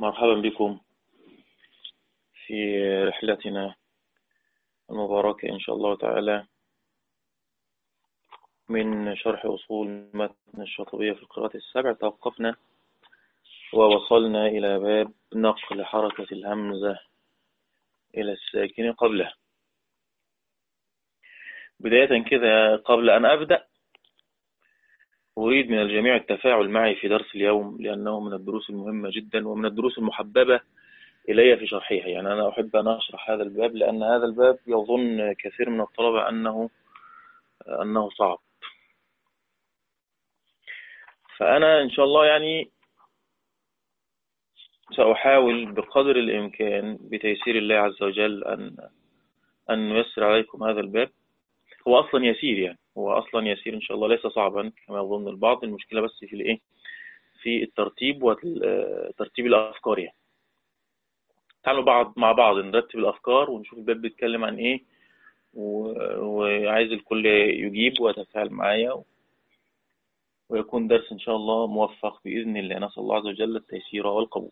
مرحبا بكم في رحلتنا المباركة إن شاء الله تعالى من شرح أصول متن الشاطبية في القراءة السبع توقفنا ووصلنا إلى باب نقل حركة الهمزة إلى الساكن قبله بداية كده قبل أن أبدأ أريد من الجميع التفاعل معي في درس اليوم لأنه من الدروس المهمة جدا ومن الدروس المحببة إلي في شرحها يعني أنا أحب أن أشرح هذا الباب لأن هذا الباب يظن كثير من الطلبة أنه أنه صعب فأنا إن شاء الله يعني سأحاول بقدر الإمكان بتيسير الله عز وجل أن أن نيسر عليكم هذا الباب هو أصلا يسير يعني هو أصلا يسير إن شاء الله ليس صعبا كما يظن البعض المشكلة بس في الإيه في الترتيب وترتيب الأفكار يعني تعالوا بعض مع بعض نرتب الأفكار ونشوف الباب بيتكلم عن إيه وعايز الكل يجيب ويتفاعل معايا ويكون درس إن شاء الله موفق بإذن الله نسأل الله عز وجل التيسير والقبول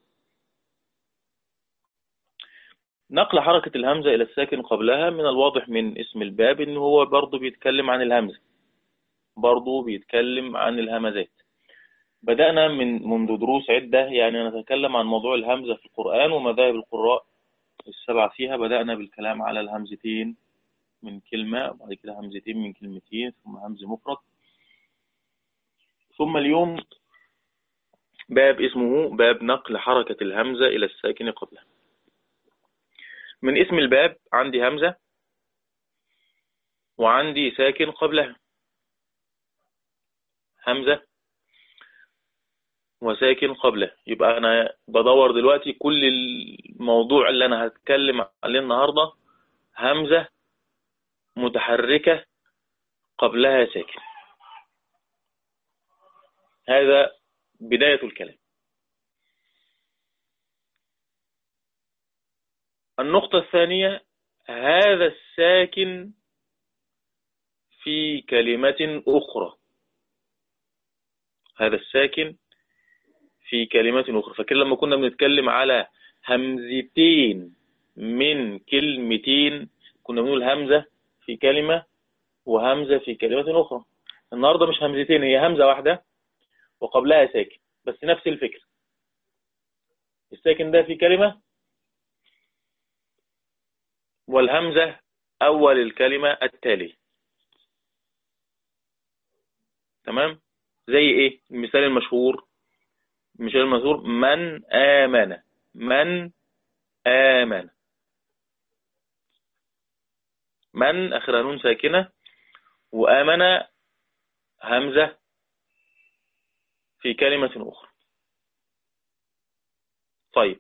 نقل حركة الهمزة إلى الساكن قبلها من الواضح من اسم الباب إن هو برضه بيتكلم عن الهمزة برضه بيتكلم عن الهمزات بدأنا من منذ دروس عدة يعني نتكلم عن موضوع الهمزة في القرآن ومذاهب القراء السبعة فيها بدأنا بالكلام على الهمزتين من كلمة وبعد كده همزتين من كلمتين ثم همز مفرد ثم اليوم باب اسمه باب نقل حركة الهمزة إلى الساكن قبلها من اسم الباب عندي همزة وعندي ساكن قبلها همزة وساكن قبله يبقى أنا بدور دلوقتي كل الموضوع اللي أنا هتكلم عليه النهاردة همزة متحركة قبلها ساكن هذا بداية الكلام النقطة الثانية هذا الساكن في كلمة أخرى هذا الساكن في كلمة أخرى فكل لما كنا بنتكلم على همزتين من كلمتين كنا بنقول همزة في كلمة وهمزة في كلمة أخرى النهاردة مش همزتين هي همزة واحدة وقبلها ساكن بس نفس الفكرة الساكن ده في كلمة والهمزة أول الكلمة التالية تمام زي ايه المثال المشهور المثال المشهور من آمن من آمن من آخرها نون ساكنة وآمن همزة في كلمة أخرى طيب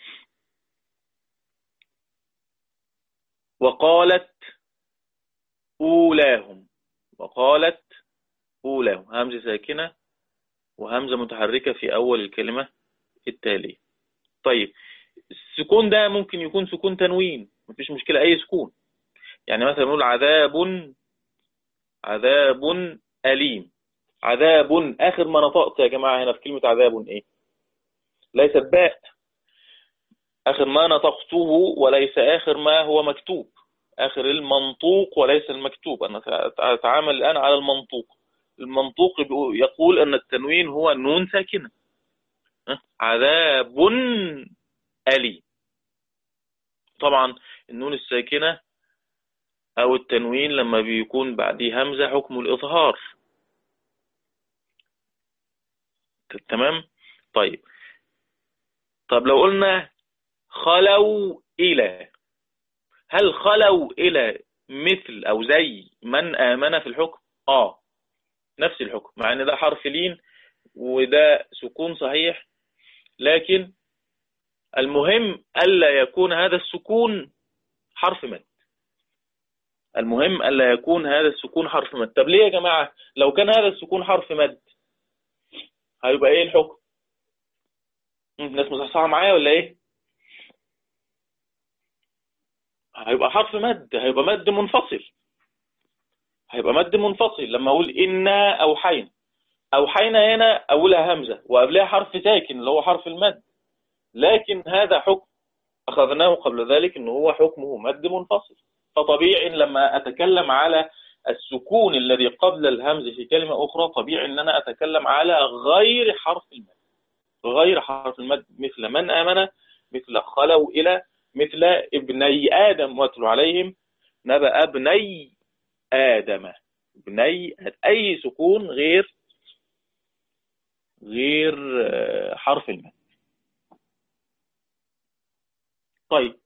وقالت أولاهم وقالت أولاهم همزة ساكنة وهمزة متحركة في أول الكلمة التالية طيب السكون ده ممكن يكون سكون تنوين مفيش مشكلة أي سكون يعني مثلا نقول عذاب عذاب أليم عذاب آخر ما نطقت يا جماعة هنا في كلمة عذاب إيه ليست باء آخر ما نطقته وليس آخر ما هو مكتوب آخر المنطوق وليس المكتوب أنا أتعامل الآن على المنطوق المنطوق يقول أن التنوين هو نون ساكنة عذاب ألي طبعا النون الساكنة أو التنوين لما بيكون بعديه همزة حكم الإظهار تمام طيب طب لو قلنا خلوا إلى هل خلوا إلى مثل أو زي من آمن في الحكم آه نفس الحكم مع ان ده حرف لين وده سكون صحيح لكن المهم ألا يكون هذا السكون حرف مد المهم ألا يكون هذا السكون حرف مد طب ليه يا جماعة لو كان هذا السكون حرف مد هيبقى ايه الحكم الناس مصحصحة معايا ولا ايه هيبقى حرف مد هيبقى مد منفصل هيبقى مد منفصل لما اقول انا اوحينا اوحينا هنا اولها همزه وقبلها حرف ساكن اللي هو حرف المد لكن هذا حكم أخذناه قبل ذلك أنه هو حكمه مد منفصل فطبيعي لما أتكلم على السكون الذي قبل الهمز في كلمة أخرى طبيعي أن أنا أتكلم على غير حرف المد غير حرف المد مثل من آمن مثل خلوا إلى مثل ابني آدم واتلوا عليهم نبأ ابني آدم ابني أي سكون غير غير آه، حرف المد طيب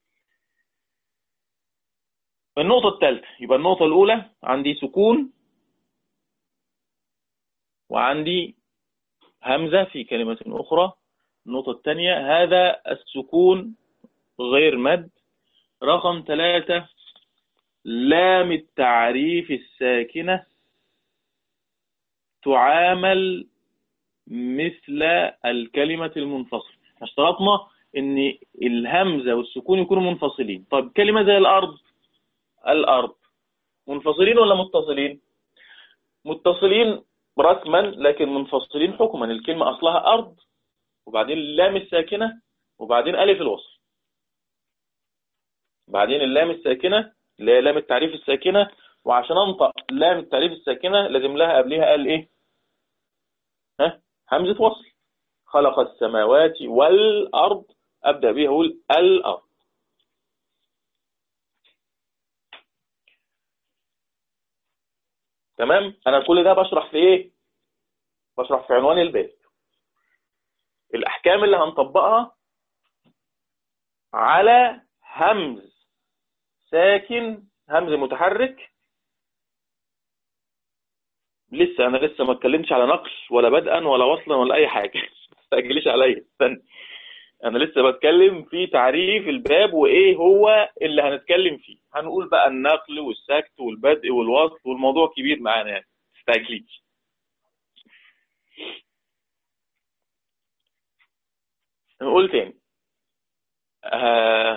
النقطة الثالثة يبقى النقطة الأولى عندي سكون وعندي همزة في كلمة أخرى النقطة الثانية هذا السكون غير مد رقم ثلاثة لام التعريف الساكنة تعامل مثل الكلمة المنفصلة اشترطنا ان الهمزة والسكون يكونوا منفصلين طيب كلمة زي الارض الارض منفصلين ولا متصلين متصلين رسما لكن منفصلين حكما الكلمة اصلها ارض وبعدين اللام الساكنة وبعدين الف الوصل بعدين اللام الساكنة اللي هي لام التعريف الساكنة وعشان انطق لام التعريف الساكنة لازم لها قبلها قال ايه ها همزة وصل خلق السماوات والأرض أبدأ بيها أقول الأرض تمام أنا كل ده بشرح في إيه بشرح في عنوان الباب الأحكام اللي هنطبقها على همز ساكن همز متحرك لسه انا لسه ما اتكلمتش على نقل ولا بدءا ولا وصلا ولا اي حاجه ما تستعجليش عليا استنى انا لسه بتكلم في تعريف الباب وايه هو اللي هنتكلم فيه هنقول بقى النقل والسكت والبدء والوصل والموضوع كبير معانا يعني تستعجليش نقول تاني آه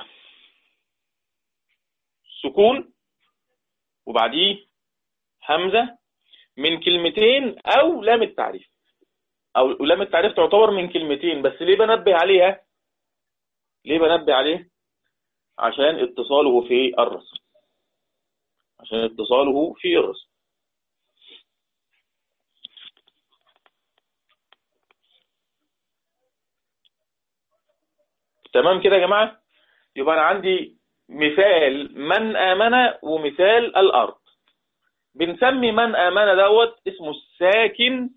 سكون وبعديه همزة من كلمتين أو لام التعريف أو لام التعريف تعتبر من كلمتين بس ليه بنبه عليها ليه بنبه عليه عشان اتصاله في الرسم عشان اتصاله في الرسم تمام كده يا جماعة يبقى أنا عندي مثال من آمن ومثال الأرض بنسمي من آمن دوت اسمه الساكن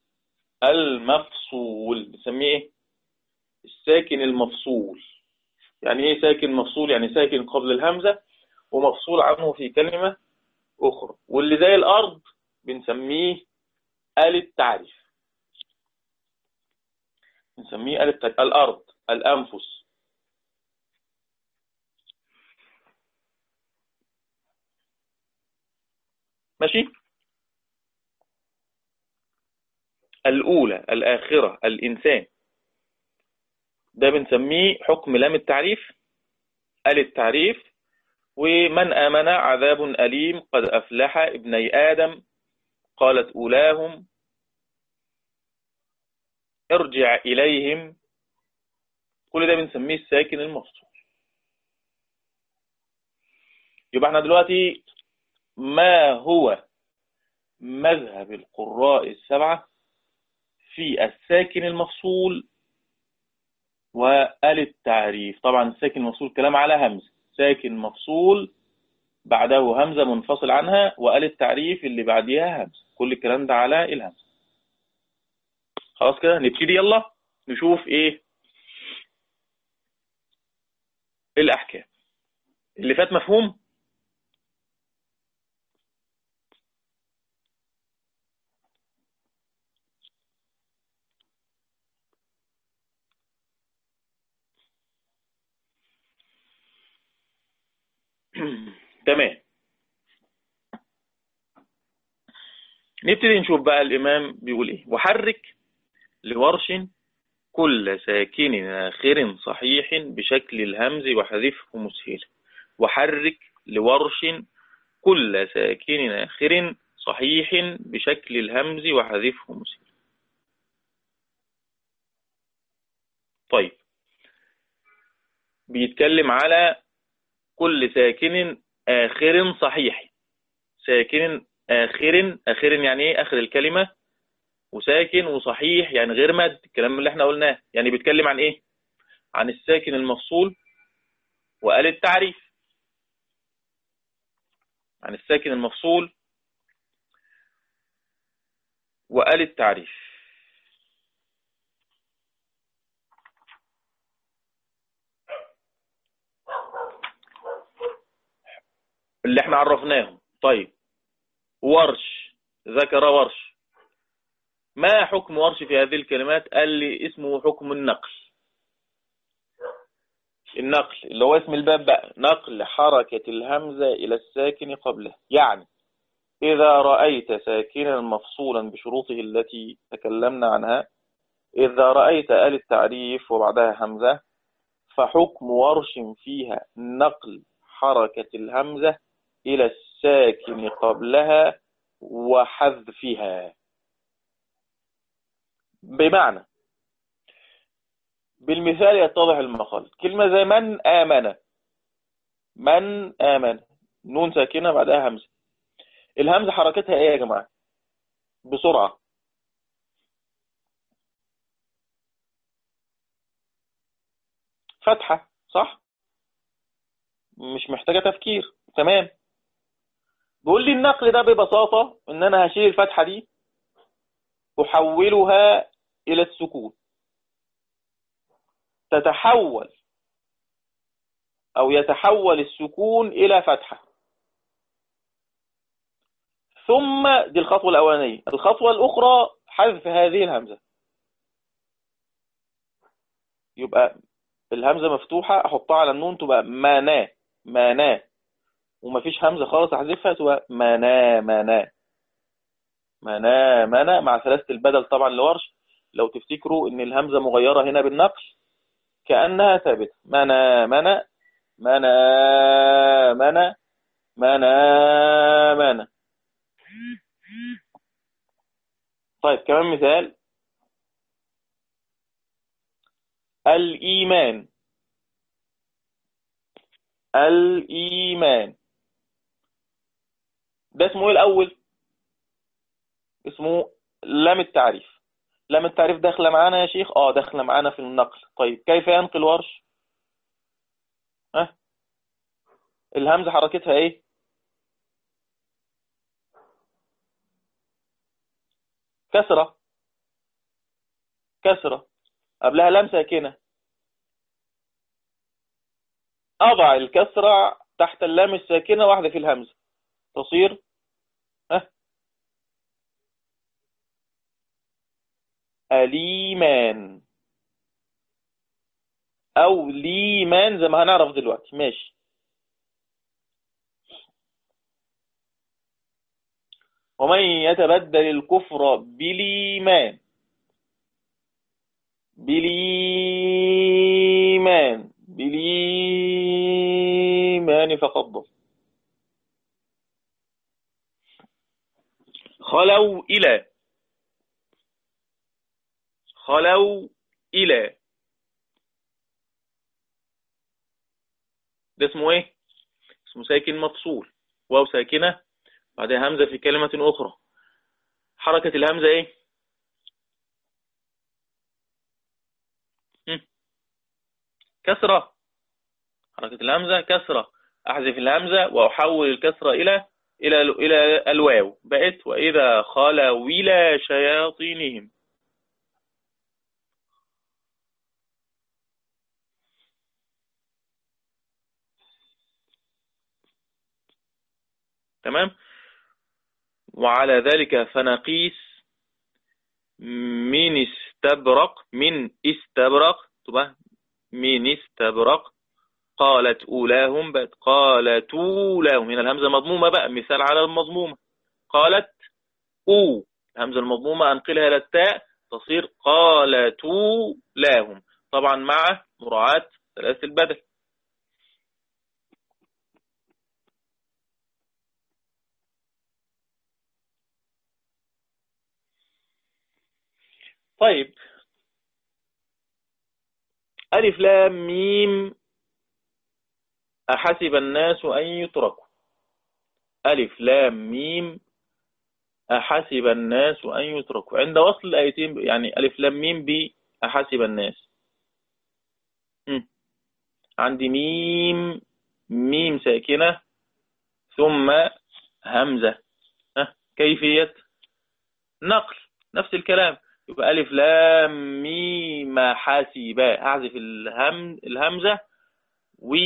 المفصول بنسميه ايه الساكن المفصول يعني ايه ساكن مفصول يعني ساكن قبل الهمزة ومفصول عنه في كلمة أخرى واللي زي الأرض بنسميه آل التعريف بنسميه آل التعريف الأرض الأنفس ماشي الأولى الآخرة الإنسان ده بنسميه حكم لام التعريف ال التعريف ومن آمن عذاب أليم قد أفلح ابني آدم قالت أولاهم ارجع إليهم كل ده بنسميه الساكن المفصول يبقى احنا دلوقتي ما هو مذهب القراء السبعة في الساكن المفصول وآل التعريف طبعا الساكن المفصول كلام على همزة ساكن مفصول بعده همزة منفصل عنها وآل التعريف اللي بعديها همزة كل الكلام ده على الهمزة خلاص كده نبتدي يلا نشوف ايه الأحكام اللي فات مفهوم تمام نبتدي نشوف بقى الإمام بيقول إيه وحرك لورش كل ساكن آخر صحيح بشكل الهمز وحذفه مسهل وحرك لورش كل ساكن آخر صحيح بشكل الهمز وحذفه مسهل طيب بيتكلم على كل ساكن آخر صحيح ساكن آخر آخر يعني ايه آخر الكلمة وساكن وصحيح يعني غير مد الكلام اللي احنا قلناه يعني بيتكلم عن ايه عن الساكن المفصول وقال التعريف عن الساكن المفصول وقال التعريف اللي احنا عرفناهم طيب ورش ذكر ورش ما حكم ورش في هذه الكلمات قال لي اسمه حكم النقل النقل اللي هو اسم الباب بقى نقل حركة الهمزة إلى الساكن قبله يعني إذا رأيت ساكنا مفصولا بشروطه التي تكلمنا عنها إذا رأيت آل التعريف وبعدها همزة فحكم ورش فيها نقل حركة الهمزة إلى الساكن قبلها وحذفها بمعنى بالمثال يتضح المقال كلمة زي من آمن من آمن نون ساكنة بعدها همزة الهمزة حركتها ايه يا جماعة بسرعة فتحة صح مش محتاجة تفكير تمام بيقول لي النقل ده ببساطة ان انا هشيل الفتحة دي احولها الى السكون تتحول او يتحول السكون الى فتحة ثم دي الخطوة الاولانية الخطوة الاخرى حذف هذه الهمزة يبقى الهمزة مفتوحة احطها على النون تبقى مانا مانا ومفيش همزة خالص احذفها تبقى مانا مانا مانا مانا مع ثلاثة البدل طبعا لورش لو تفتكروا ان الهمزة مغيرة هنا بالنقل كأنها ثابتة منا منا منا منا منا منا طيب كمان مثال الإيمان الإيمان ده اسمه ايه الأول اسمه لام التعريف لام التعريف داخله معانا يا شيخ اه داخله معانا في النقل طيب كيف ينقل ورش ها أه؟ الهمزه حركتها ايه كسره كسره قبلها لام ساكنه اضع الكسره تحت اللام الساكنه واحده في الهمزه تصير ها أليمان أو ليمان زي ما هنعرف دلوقتي ماشي ومن يتبدل الكفر بالإيمان بالإيمان بالإيمان فقد ضل خلوا إلى خلوا إلى ده اسمه ايه اسمه ساكن مفصول واو ساكنة بعدها همزة في كلمة أخرى حركة الهمزة ايه كسرة حركة الهمزة كسرة أحذف الهمزة وأحول الكسرة إلى إلى إلى الواو بقت وإذا خلوا إلى شياطينهم تمام وعلى ذلك فنقيس من استبرق من استبرق تبقى من استبرق قالت أولاهم بقت قالت أولاهم هنا الهمزة مضمومة بقى مثال على المضمومة قالت أو الهمزة المضمومة أنقلها إلى التاء تصير قالت أولاهم طبعا مع مراعاة ثلاث البدل طيب ألف لام ميم أحسب الناس أن يتركوا ألف لام ميم أحسب الناس أن يتركوا عند وصل الآيتين يعني ألف لام ميم بأحسب الناس عندي ميم ميم ساكنة ثم همزة كيفية نقل نفس الكلام يبقى ألف لام ميم حاسبا أعزف الهم الهمزة و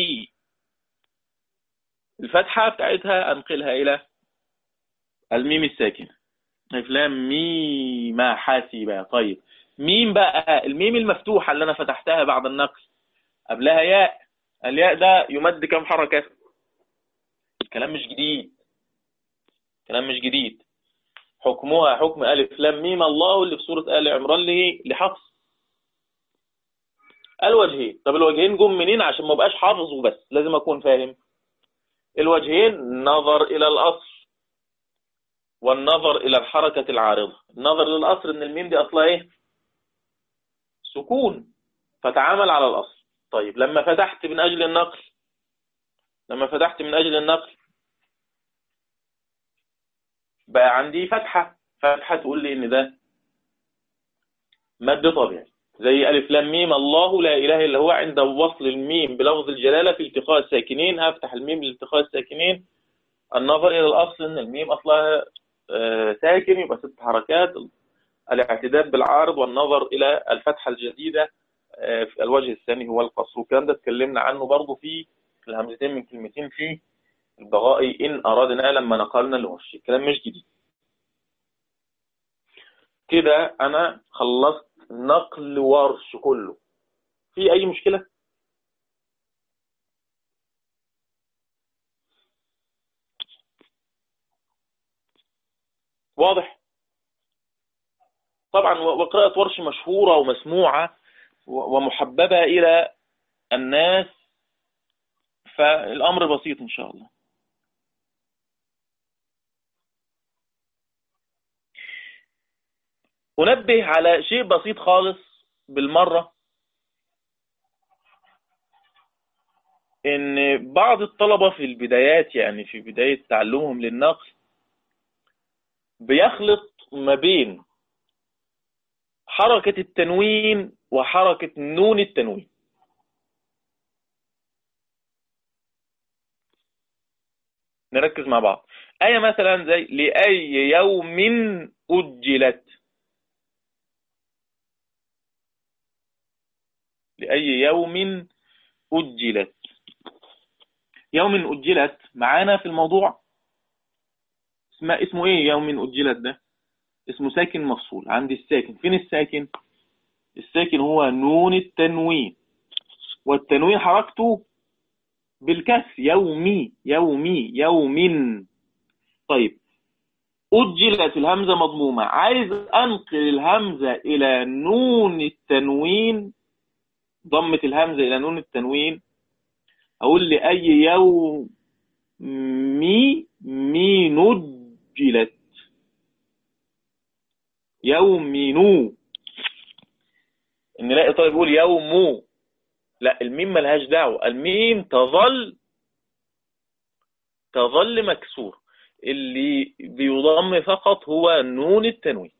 الفتحة بتاعتها أنقلها إلى الميم الساكنة ألف لام ميم حاسبا طيب ميم بقى الميم المفتوحة اللي أنا فتحتها بعد النقل قبلها ياء الياء ده يمد كم حركة الكلام مش جديد كلام مش جديد حكمها حكم ألف لام ميم الله اللي في سورة آل عمران له لحفظ الوجهين طب الوجهين جم منين عشان ما بقاش حافظ وبس لازم أكون فاهم الوجهين نظر إلى الأصل والنظر إلى الحركة العارضة النظر للأصل إن الميم دي أصلها إيه سكون فتعامل على الأصل طيب لما فتحت من أجل النقل لما فتحت من أجل النقل بقى عندي فتحة فتحة تقول لي ان ده مد طبيعي زي ألف لام ميم الله لا إله إلا هو عند وصل الميم بلفظ الجلالة في التقاء الساكنين هفتح الميم لالتقاء الساكنين النظر إلى الأصل إن الميم أصلها ساكن يبقى ست حركات الاعتداد بالعارض والنظر إلى الفتحة الجديدة في الوجه الثاني هو القصر والكلام ده اتكلمنا عنه برضه في الهمزتين من كلمتين في البغائي إن أرادنا لما نقلنا الورش الكلام مش جديد كده أنا خلصت نقل ورش كله في أي مشكلة واضح طبعا وقراءة ورش مشهورة ومسموعة ومحببة إلى الناس فالأمر بسيط إن شاء الله أنبه على شيء بسيط خالص بالمرة إن بعض الطلبة في البدايات يعني في بداية تعلمهم للنقل بيخلط ما بين حركة التنوين وحركة نون التنوين نركز مع بعض آية مثلا زي لأي يوم أجلت لأي يوم أجلت يوم أجلت معانا في الموضوع اسمه, اسمه ايه يوم أجلت ده اسمه ساكن مفصول عندي الساكن فين الساكن الساكن هو نون التنوين والتنوين حركته بالكسر يومي يومي يوم طيب أجلت الهمزة مضمومة عايز أنقل الهمزة إلى نون التنوين ضمة الهمزة إلى نون التنوين أقول لأي يوم مي مي نجلت يوم نو نلاقي طالب يقول يوم لا الميم ملهاش دعوة الميم تظل تظل مكسور اللي بيضم فقط هو نون التنوين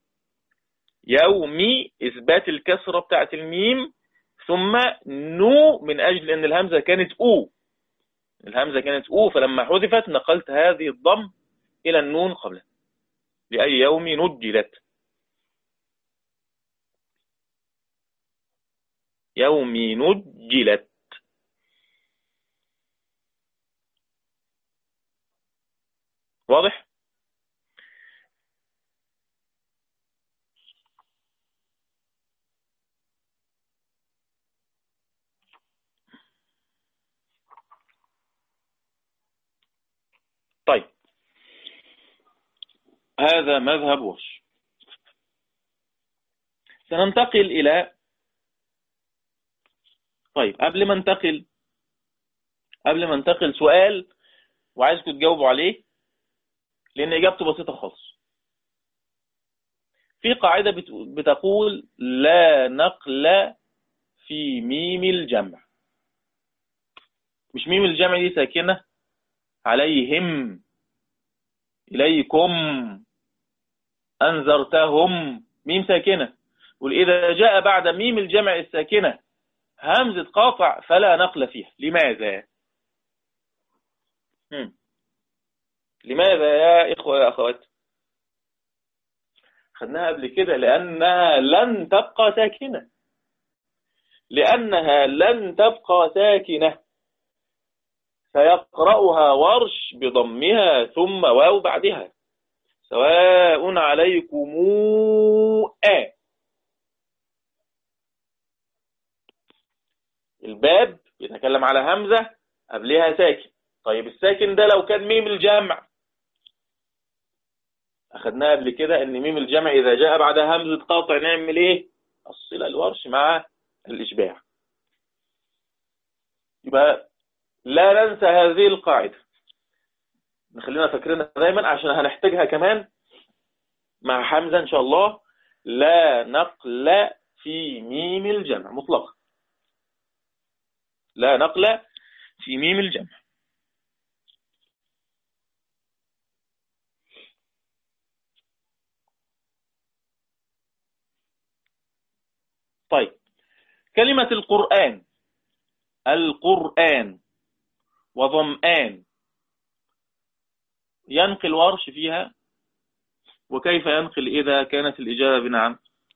يومي إثبات الكسرة بتاعت الميم ثم نو من أجل أن الهمزة كانت أو الهمزة كانت أو فلما حذفت نقلت هذه الضم إلى النون قبلها لأي يوم نجلت يوم نجلت واضح طيب هذا مذهب وش سننتقل إلى طيب قبل ما انتقل قبل ما انتقل سؤال وعايزكم تجاوبوا عليه لأن إجابته بسيطة خالص في قاعدة بتقول لا نقل في ميم الجمع مش ميم الجمع دي ساكنة عليهم إليكم أنذرتهم ميم ساكنة وإذا جاء بعد ميم الجمع الساكنة همزة قاطع فلا نقل فيها لماذا هم. لماذا يا إخوة يا أخوات خدناها قبل كده لأنها لن تبقى ساكنة لأنها لن تبقى ساكنة فيقرأها ورش بضمها ثم واو بعدها سواء عليكم آ الباب بيتكلم على همزة قبلها ساكن طيب الساكن ده لو كان ميم الجمع أخذناها قبل كده أن ميم الجمع إذا جاء بعد همزة قاطع نعمل إيه الصلة الورش مع الإشباع يبقى لا ننسى هذه القاعدة نخلينا فاكرينها دايما عشان هنحتاجها كمان مع حمزة إن شاء الله لا نقل في ميم الجمع مطلقا لا نقل في ميم الجمع طيب كلمة القرآن القرآن وظمآن ينقل ورش فيها وكيف ينقل إذا كانت الإجابة بنعم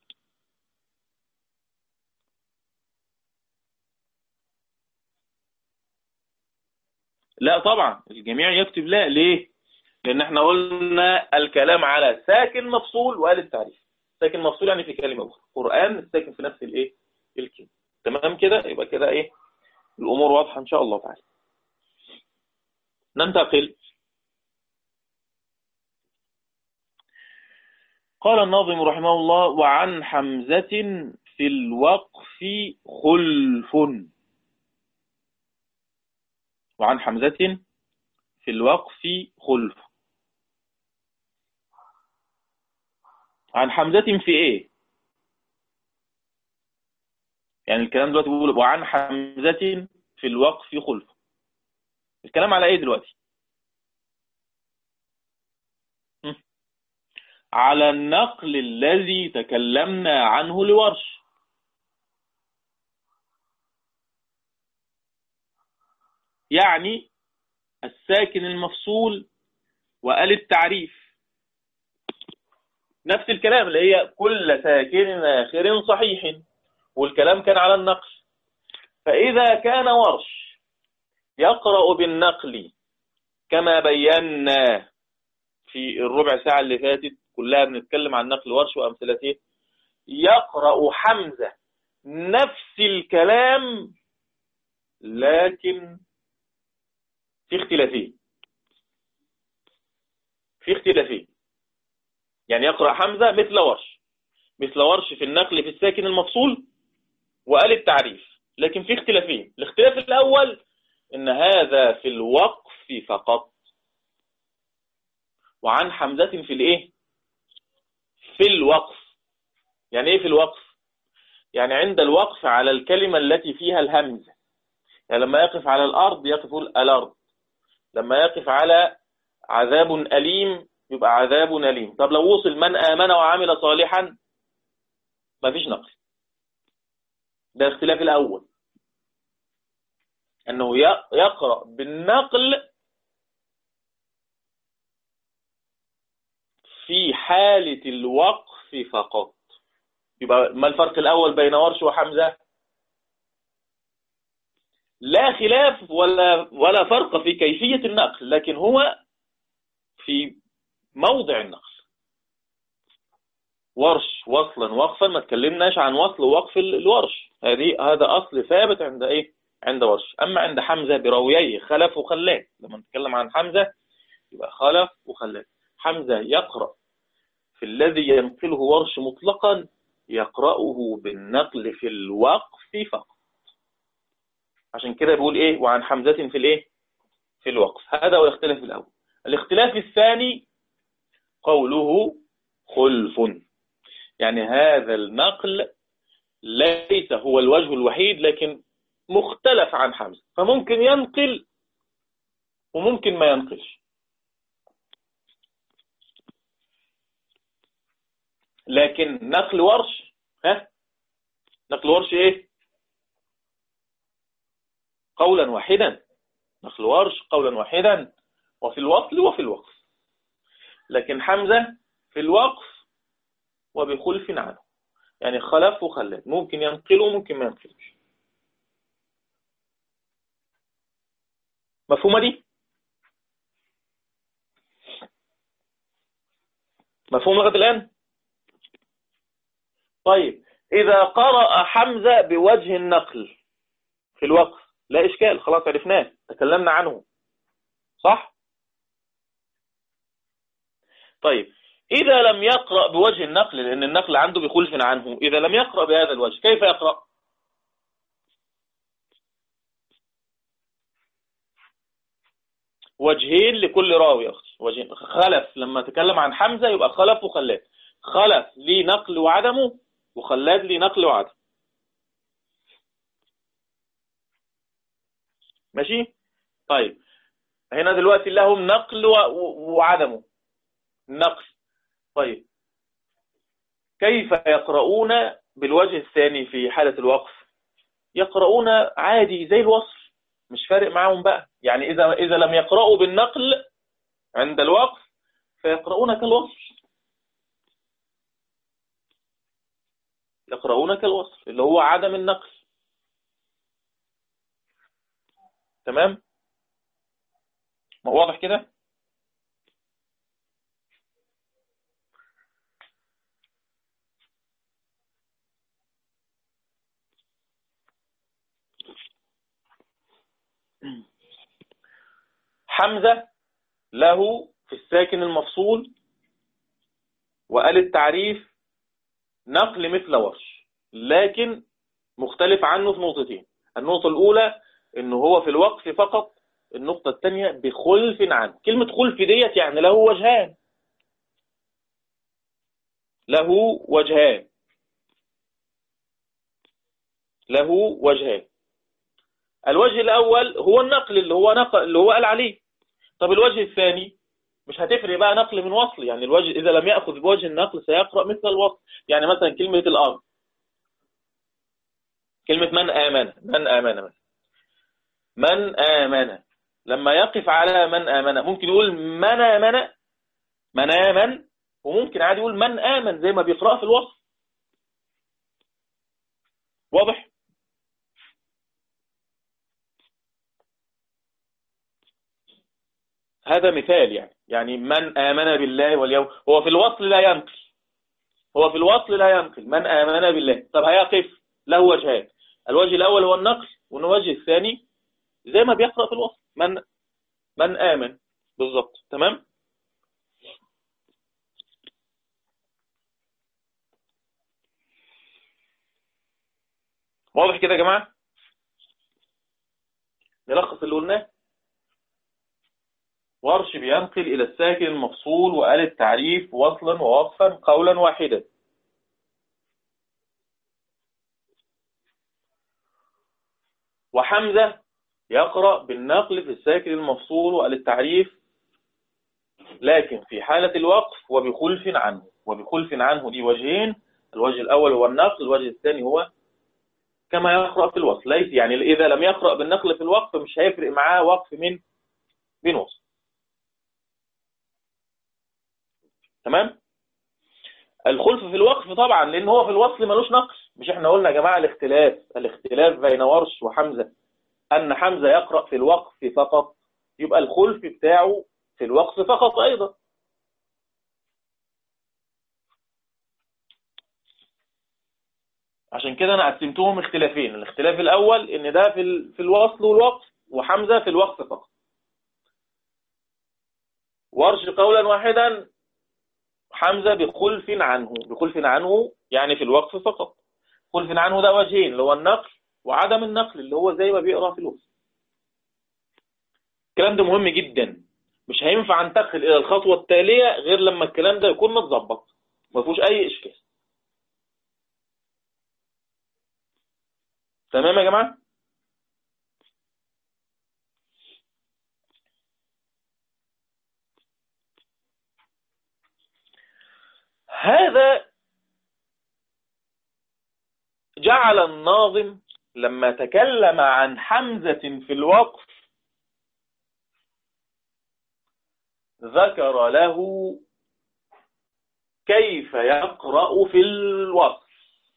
لا طبعا الجميع يكتب لا ليه لأن احنا قلنا الكلام على ساكن مفصول وقال التعريف ساكن مفصول يعني في كلمة أخرى قرآن ساكن في نفس الايه الكلمة تمام كده يبقى كده ايه الأمور واضحة إن شاء الله تعالى ننتقل قال الناظم رحمه الله وعن حمزة في الوقف خلف وعن حمزة في الوقف خلف عن حمزة في ايه يعني الكلام دلوقتي بيقول وعن حمزة في الوقف خلف الكلام على ايه دلوقتي على النقل الذي تكلمنا عنه لورش يعني الساكن المفصول وقال التعريف نفس الكلام اللي هي كل ساكن آخر صحيح والكلام كان على النقل فإذا كان ورش يقرأ بالنقل كما بينا في الربع ساعة اللي فاتت كلها بنتكلم عن نقل ورش وأمثلته يقرأ حمزة نفس الكلام لكن في اختلافين في اختلافين يعني يقرأ حمزة مثل ورش مثل ورش في النقل في الساكن المفصول وقال التعريف لكن في اختلافين الاختلاف الأول ان هذا في الوقف فقط وعن حمزة في الايه في الوقف يعني ايه في الوقف يعني عند الوقف على الكلمة التي فيها الهمزة يعني لما يقف على الأرض يقف الأرض لما يقف على عذاب أليم يبقى عذاب أليم طب لو وصل من آمن وعمل صالحا ما فيش نقل ده الاختلاف الأول أنه يقرأ بالنقل في حالة الوقف فقط يبقى ما الفرق الأول بين ورش وحمزة لا خلاف ولا ولا فرق في كيفية النقل لكن هو في موضع النقل ورش وصلا وقفا ما تكلمناش عن وصل ووقف الورش هذه هذا أصل ثابت عند إيه عند ورش أما عند حمزة براوييه خلف وخلاف لما نتكلم عن حمزة يبقى خلف وخلاف حمزة يقرأ في الذي ينقله ورش مطلقا يقرأه بالنقل في الوقف فقط عشان كده بيقول ايه وعن حمزة في الايه في الوقف هذا هو الاختلاف الاول الاختلاف الثاني قوله خلف يعني هذا النقل ليس هو الوجه الوحيد لكن مختلف عن حمزة فممكن ينقل وممكن ما ينقلش لكن نقل ورش ها نقل ورش ايه قولا واحدا نقل ورش قولا واحدا وفي الوصل وفي الوقف لكن حمزة في الوقف وبخلف عنه يعني خلف وخلف ممكن ينقله وممكن ما ينقلش مفهومة دي مفهوم لغاية الآن طيب إذا قرأ حمزة بوجه النقل في الوقف لا إشكال خلاص عرفناه تكلمنا عنه صح طيب إذا لم يقرأ بوجه النقل لأن النقل عنده بخلف عنه إذا لم يقرأ بهذا الوجه كيف يقرأ وجهين لكل راوي أختي وجهين خلف لما تكلم عن حمزة يبقى خلف وخلاد خلف ليه نقل وعدمه وخلاد ليه نقل وعدم ماشي طيب هنا دلوقتي لهم نقل وعدمه نقل طيب كيف يقرؤون بالوجه الثاني في حالة الوقف يقرؤون عادي زي الوصف مش فارق معاهم بقى يعني إذا إذا لم يقرأوا بالنقل عند الوقف فيقرؤون كالوصف يقرؤون كالوصف اللي هو عدم النقل تمام واضح كده حمزة له في الساكن المفصول وقال التعريف نقل مثل ورش لكن مختلف عنه في نقطتين النقطة الأولى إنه هو في الوقف فقط النقطة الثانية بخلف عنه كلمة خلف ديت يعني له وجهان له وجهان له وجهان الوجه الأول هو النقل اللي هو نقل اللي هو قال عليه طب الوجه الثاني مش هتفرق بقى نقل من وصل يعني الوجه إذا لم يأخذ بوجه النقل سيقرأ مثل الوصل يعني مثلا كلمة الأرض كلمة من آمن من آمن من, من آمن لما يقف على من آمن ممكن يقول من آمن من آمن وممكن عادي يقول من آمن زي ما بيقرأ في الوصف واضح هذا مثال يعني يعني من آمن بالله واليوم هو في الوصل لا ينقل هو في الوصل لا ينقل من آمن بالله طب هيقف له وجهان الوجه الأول هو النقل والوجه الثاني زي ما بيقرأ في الوصل من من آمن بالضبط تمام واضح كده يا جماعة نلخص اللي قلناه ورش بينقل إلى الساكن المفصول وقال التعريف وصلا ووقفا قولا واحدا وحمزة يقرأ بالنقل في الساكن المفصول وقال التعريف لكن في حالة الوقف وبخلف عنه وبخلف عنه دي وجهين الوجه الأول هو النقل الوجه الثاني هو كما يقرأ في الوصف ليس يعني إذا لم يقرأ بالنقل في الوقف مش هيفرق معاه وقف من من وصف تمام الخلف في الوقف طبعا لان هو في الوصل ملوش نقص مش احنا قلنا يا جماعة الاختلاف الاختلاف بين ورش وحمزة ان حمزة يقرأ في الوقف فقط يبقى الخلف بتاعه في الوقف فقط ايضا عشان كده انا قسمتهم اختلافين الاختلاف الاول ان ده في في الوصل والوقف وحمزة في الوقف فقط ورش قولا واحدا حمزة بخلف عنه بخلف عنه يعني في الوقف فقط خلف عنه ده وجهين اللي هو النقل وعدم النقل اللي هو زي ما بيقرأ في الوقف الكلام ده مهم جدا مش هينفع ننتقل إلى الخطوة التالية غير لما الكلام ده يكون متظبط ما فيهوش أي إشكال تمام يا جماعة الناظم لما تكلم عن حمزة في الوقف ذكر له كيف يقرأ في الوقف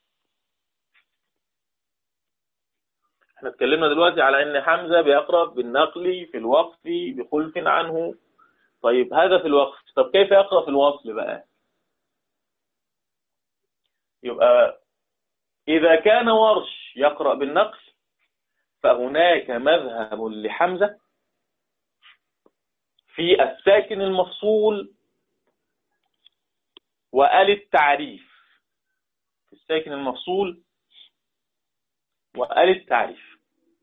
احنا اتكلمنا دلوقتي على ان حمزة بيقرأ بالنقل في الوقف بخلف عنه طيب هذا في الوقف طب كيف يقرأ في الوصل بقى يبقى إذا كان ورش يقرأ بالنقل فهناك مذهب لحمزة في الساكن المفصول وآل التعريف في الساكن المفصول وآل التعريف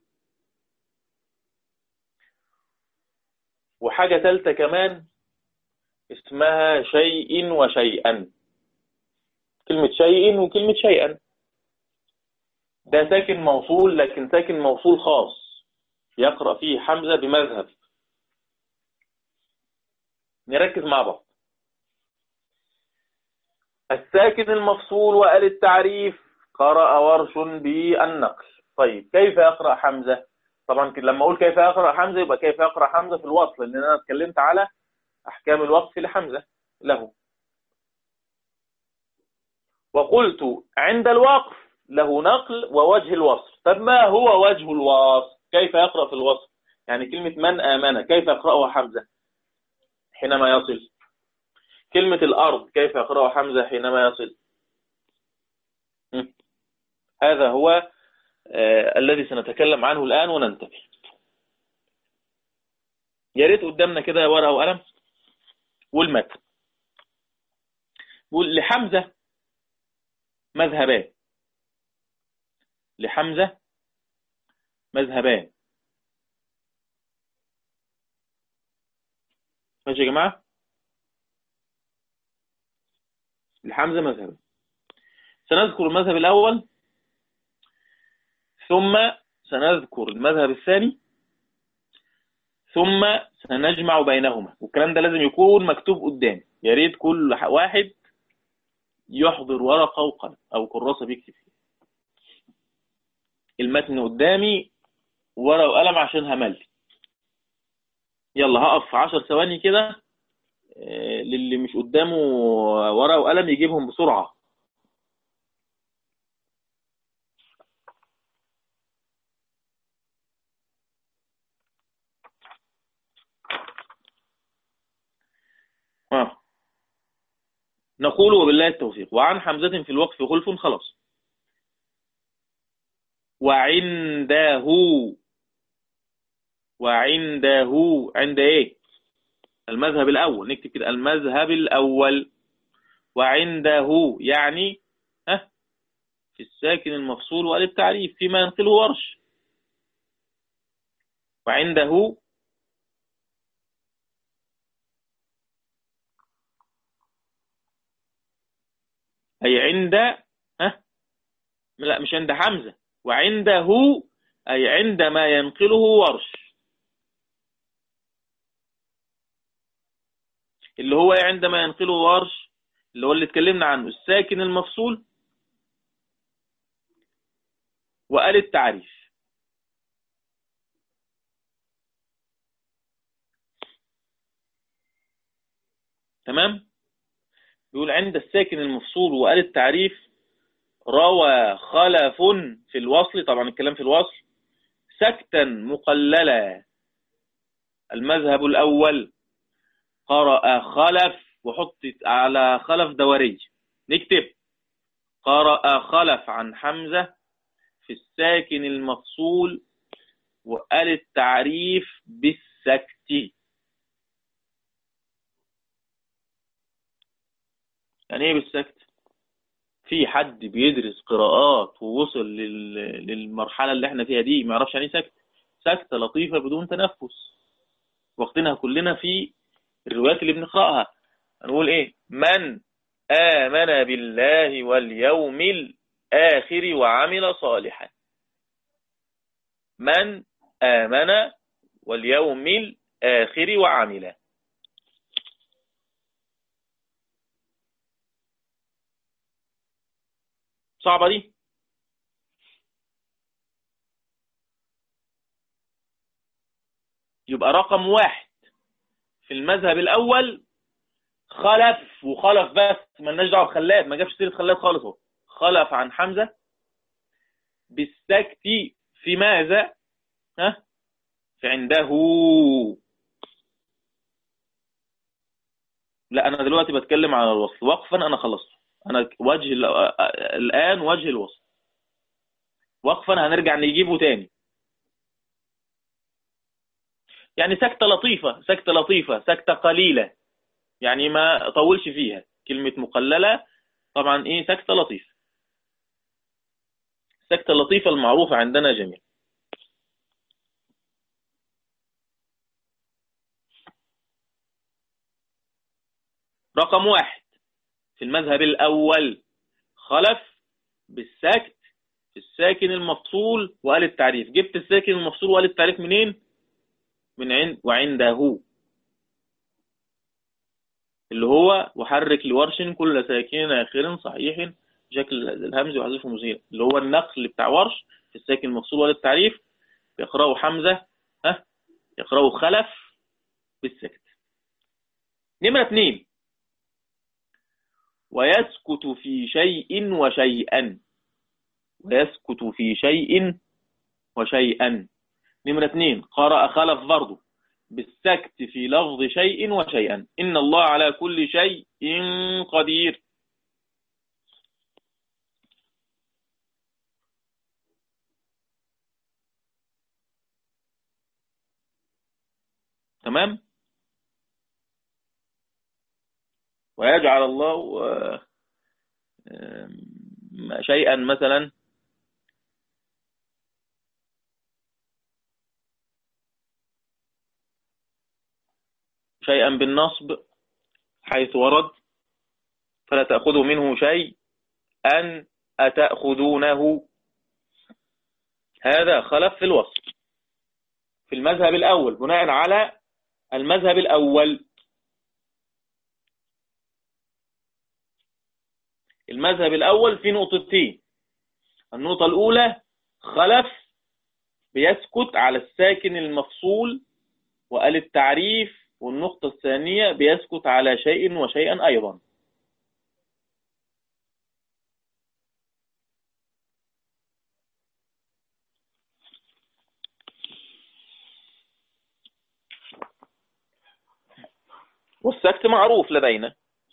وحاجة ثالثة كمان اسمها شيء وشيئا كلمة شيء وكلمة شيئا ده ساكن موصول لكن ساكن موصول خاص يقرأ فيه حمزة بمذهب نركز مع بعض الساكن المفصول وقال التعريف قرأ ورش بالنقل طيب كيف يقرأ حمزة طبعا لما أقول كيف يقرأ حمزة يبقى كيف يقرأ حمزة في الوصل لأن أنا اتكلمت على أحكام الوقف لحمزة له وقلت عند الوقف له نقل ووجه الوصل طب ما هو وجه الوصل كيف يقرأ في الوصل يعني كلمة من آمن كيف يقرأها حمزة حينما يصل كلمة الأرض كيف يقرأها حمزة حينما يصل هذا هو آه الذي سنتكلم عنه الآن وننتبه يا ريت قدامنا كده ورقة وقلم والمتن بقول لحمزة مذهبان لحمزة مذهبان ماشي يا جماعة لحمزة مذهب سنذكر المذهب الأول ثم سنذكر المذهب الثاني ثم سنجمع بينهما والكلام ده لازم يكون مكتوب قدامي يا ريت كل واحد يحضر ورقة وقلم أو كراسة بيكتب فيها المتن قدامي ورقة وقلم عشان هملي يلا هقف عشر ثواني كده للي مش قدامه ورقة وقلم يجيبهم بسرعة آه. نقول وبالله التوفيق وعن حمزة في الوقف خلف خلاص وعنده وعنده عند ايه المذهب الاول نكتب كده المذهب الاول وعنده يعني ها في الساكن المفصول وللتعريف فيما ينقله ورش وعنده أي عند ها لا مش عند حمزة وعنده أي عندما ينقله ورش اللي هو عندما ينقله ورش اللي هو اللي اتكلمنا عنه الساكن المفصول وقال التعريف تمام يقول عند الساكن المفصول وقال التعريف روى خلف في الوصل طبعا الكلام في الوصل سكتا مقللا المذهب الأول قرأ خلف وحط على خلف دوري نكتب قرأ خلف عن حمزة في الساكن المفصول وقال التعريف بالسكت يعني ايه بالسكت في حد بيدرس قراءات ووصل لل... للمرحلة اللي احنا فيها دي ما يعرفش يعني سكت سكتة لطيفة بدون تنفس واخدينها كلنا في الروايات اللي بنقرأها هنقول ايه من آمن بالله واليوم الآخر وعمل صالحا من آمن واليوم الآخر وعمل صعبة دي يبقى رقم واحد في المذهب الأول خلف وخلف بس مالناش دعوه بخلاد ما جابش سيره خلاد خالص هو خلف عن حمزة بالسكت في ماذا ها في عنده لا أنا دلوقتي بتكلم على الوصل وقفا أنا خلصت أنا وجه الآن وجه الوصل وقفا هنرجع نجيبه تاني يعني سكتة لطيفة سكتة لطيفة سكتة قليلة يعني ما طولش فيها كلمة مقللة طبعا ايه سكتة لطيفة السكتة اللطيفة المعروفة عندنا جميعا رقم واحد في المذهب الأول خلف بالسكت في الساكن المفصول وقال التعريف جبت الساكن المفصول وقال التعريف منين من عند وعنده اللي هو وحرك لورش كل ساكن آخر صحيح شكل الهمز وحذفه مزيل اللي هو النقل بتاع ورش في الساكن المفصول ولا التعريف يقرأه حمزة ها يقرأه خلف بالسكت نمرة اثنين ويسكت في شيء وشيئا ويسكت في شيء وشيئا نمرة اثنين قرأ خلف برضه بالسكت في لفظ شيء وشيئا إن الله على كل شيء قدير تمام ويجعل الله آه، شيئا مثلا شيئا بالنصب حيث ورد فلا تأخذوا منه شيء أن أتأخذونه هذا خلف في الوصف في المذهب الأول بناء على المذهب الأول المذهب الأول في نقطتين النقطة الأولى خلف بيسكت على الساكن المفصول وقال التعريف والنقطة الثانية بيسكت على شيء وشيئا أيضا والسكت معروف لدينا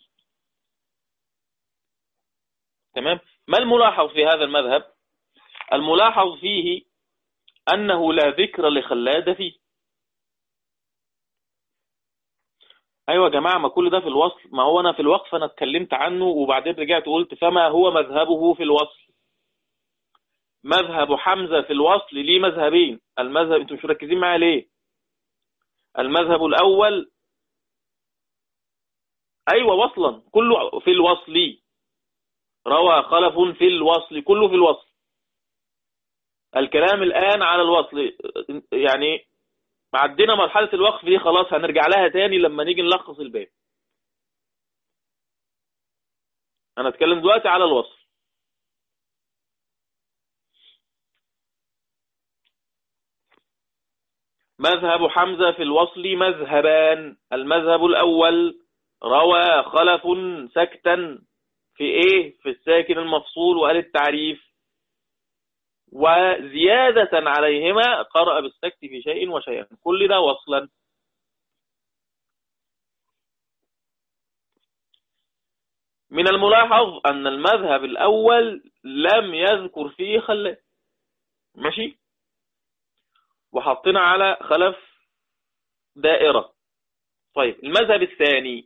تمام ما الملاحظ في هذا المذهب الملاحظ فيه أنه لا ذكر لخلاد فيه ايوه يا جماعه ما كل ده في الوصل ما هو انا في الوقف انا اتكلمت عنه وبعدين رجعت قلت فما هو مذهبه في الوصل مذهب حمزه في الوصل ليه مذهبين المذهب انتم مش مركزين معايا ليه المذهب الاول ايوه وصلا كله في الوصل روى خلف في الوصل كله في الوصل الكلام الآن على الوصل يعني عدينا مرحلة الوقف دي خلاص هنرجع لها تاني لما نيجي نلخص الباب انا اتكلم دلوقتي على الوصف مذهب حمزة في الوصل مذهبان المذهب الأول روى خلف سكتا في ايه في الساكن المفصول وقال التعريف وزيادة عليهما قرأ بالسكت في شيء وشيئا كل ده وصلا من الملاحظ أن المذهب الأول لم يذكر فيه خلاف ماشي وحطنا على خلف دائرة طيب المذهب الثاني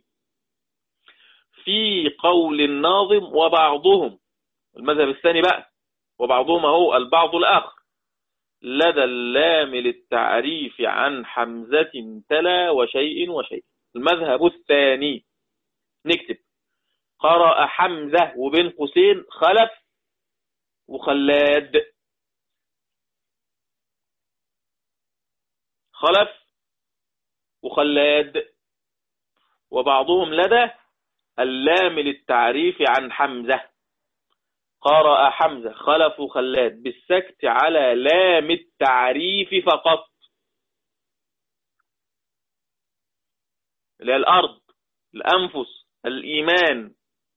في قول الناظم وبعضهم المذهب الثاني بقى وبعضهم هو البعض الآخر لدى اللام للتعريف عن حمزة تلا وشيء وشيء المذهب الثاني نكتب قرأ حمزة وبين قوسين خلف وخلاد خلف وخلاد وبعضهم لدى اللام للتعريف عن حمزة قرأ حمزة خلف خلاد بالسكت على لام التعريف فقط اللي هي الأرض الأنفس الإيمان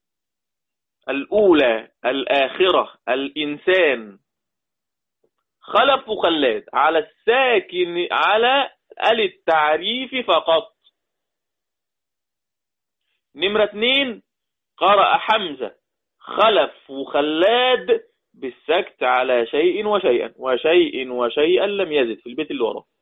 الأولى الآخرة الإنسان خلف وخلاد على الساكن على التعريف فقط نمرة اتنين قرأ حمزة خلف وخلاد بالسكت على شيء وشيئا وشيء وشيئا لم يزد في البيت اللي وراه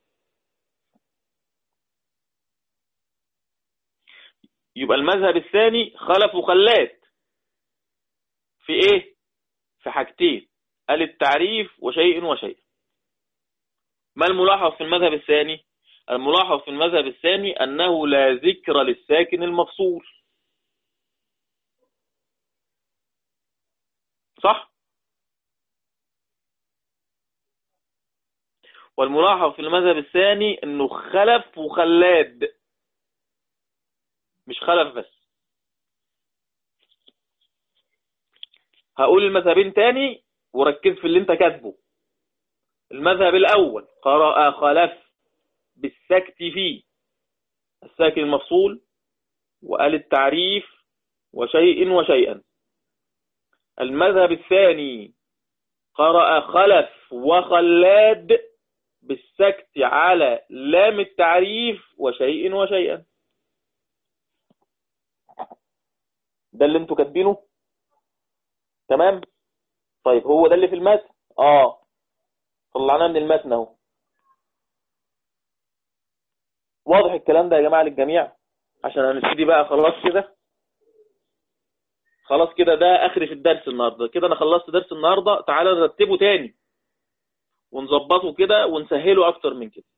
يبقى المذهب الثاني خلف وخلات في ايه في حاجتين قال التعريف وشيء وشيء ما الملاحظ في المذهب الثاني الملاحظ في المذهب الثاني أنه لا ذكر للساكن المفصول صح والملاحظ في المذهب الثاني أنه خلف وخلاد مش خلف بس هقول المذهبين تاني وركز في اللي انت كاتبه المذهب الأول قرأ خلف بالسكت فيه الساكن المفصول وقال التعريف وشيء وشيئا المذهب الثاني قرأ خلف وخلاد بالسكت على لام التعريف وشيء وشيئا ده اللي انتوا كاتبينه تمام طيب هو ده اللي في المتن اه طلعناه من المتن اهو واضح الكلام ده يا جماعة للجميع عشان هنبتدي بقى خلاص كده خلاص كده ده اخري في الدرس النهارده كده انا خلصت درس النهارده تعالى نرتبه تاني ونظبطه كده ونسهله اكتر من كده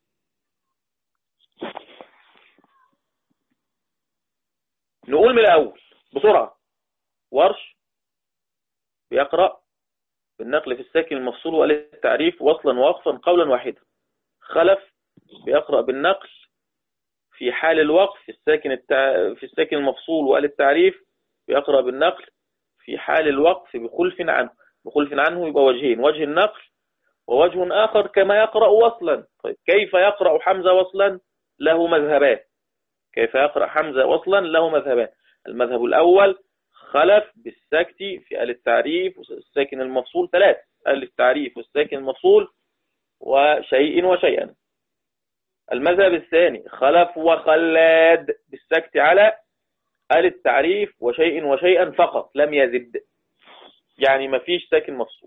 نقول من الاول بسرعة ورش بيقرأ بالنقل في الساكن المفصول وقال التعريف وصلا ووقفا قولا واحدا خلف بيقرأ بالنقل في حال الوقف في الساكن التع... في الساكن المفصول وقال التعريف بيقرأ بالنقل في حال الوقف بخلف عنه بخلف عنه يبقى وجهين وجه النقل ووجه آخر كما يقرأ وصلا طيب كيف يقرأ حمزة وصلا له مذهبان كيف يقرأ حمزة وصلا له مذهبان المذهب الأول خلف بالسكت في آل التعريف والساكن المفصول ثلاث آل التعريف والساكن المفصول وشيء وشيئا المذهب الثاني خلف وخلاد بالسكت على آل التعريف وشيء وشيئا فقط لم يزد يعني ما فيش ساكن مفصول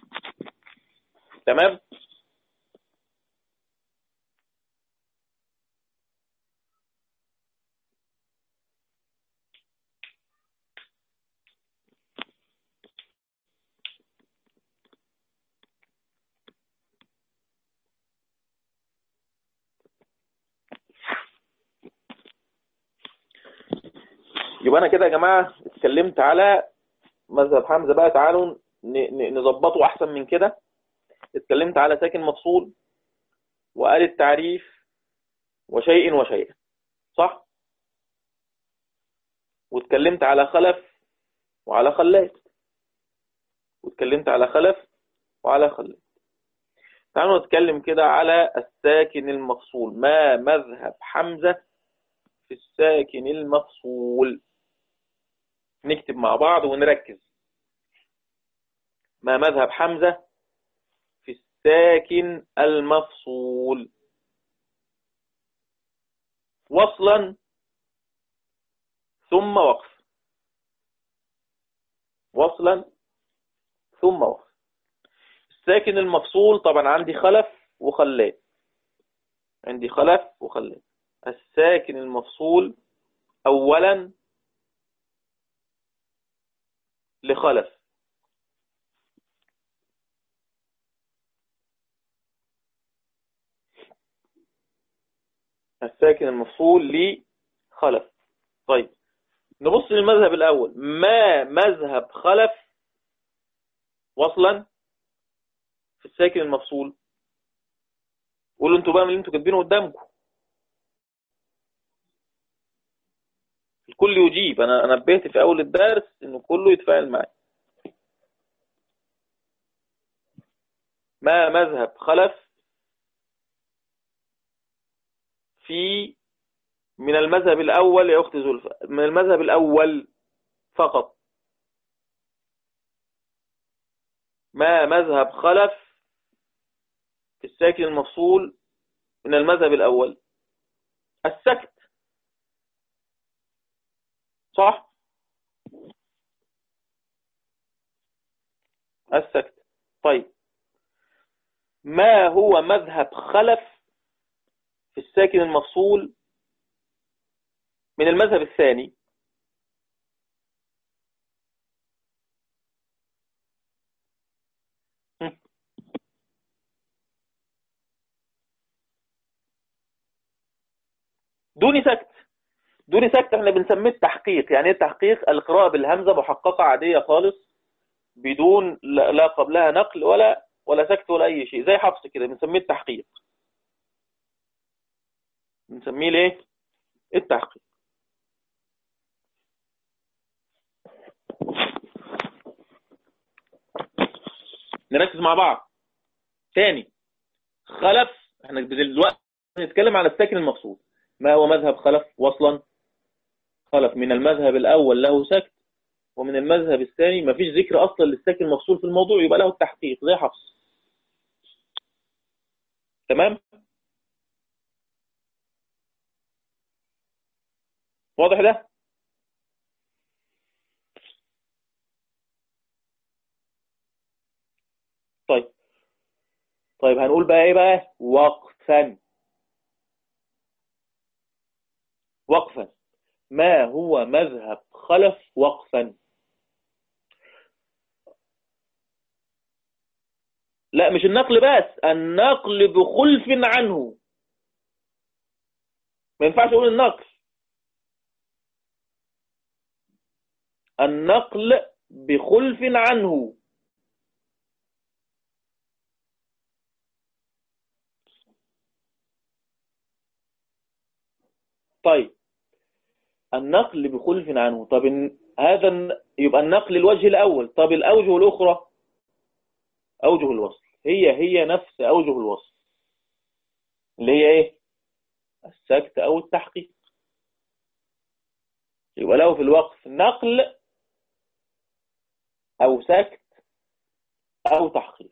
تمام يبقى انا كده يا جماعة اتكلمت على مذهب حمزة بقى تعالوا نظبطه احسن من كده اتكلمت على ساكن مفصول وقال التعريف وشيء وشيء صح واتكلمت على خلف وعلى خلات واتكلمت على خلف وعلى خلات تعالوا نتكلم كده على الساكن المفصول ما مذهب حمزة في الساكن المفصول نكتب مع بعض ونركز ما مذهب حمزة في الساكن المفصول وصلا ثم وقف وصلا ثم وقف الساكن المفصول طبعا عندي خلف وخلات عندي خلف وخلات الساكن المفصول أولا لخلف الساكن المفصول لخلف طيب نبص للمذهب الأول ما مذهب خلف وصلا في الساكن المفصول قولوا انتوا بقى من اللي انتوا كاتبينه قدامكم الكل يجيب انا نبهت في اول الدرس انه كله يتفاعل معي ما مذهب خلف في من المذهب الأول يا أخت زلفى من المذهب الأول فقط ما مذهب خلف في الساكن المفصول من المذهب الأول السكت صح السكت طيب ما هو مذهب خلف في الساكن المفصول من المذهب الثاني دون سكت دون سكت احنا بنسميه التحقيق يعني ايه التحقيق القراءة بالهمزة محققة عادية خالص بدون لا قبلها نقل ولا ولا سكت ولا اي شيء زي حفص كده بنسميه التحقيق بنسميه ليه التحقيق نركز مع بعض تاني خلف احنا دلوقتي نتكلم على الساكن المقصود ما هو مذهب خلف وصلا خلف من المذهب الأول له سكت ومن المذهب الثاني ما فيش ذكر أصلا للساكن المفصول في الموضوع يبقى له التحقيق زي حفص تمام واضح ده طيب طيب هنقول بقى ايه بقى وقفا وقفا ما هو مذهب خلف وقفا لا مش النقل بس النقل بخلف عنه ما ينفعش اقول النقل النقل بخلف عنه طيب النقل بخلف عنه طب هذا يبقى النقل الوجه الأول طب الأوجه الأخرى أوجه الوصل هي هي نفس أوجه الوصل اللي هي إيه السكت أو التحقيق يبقى له في الوقف نقل أو سكت أو تحقيق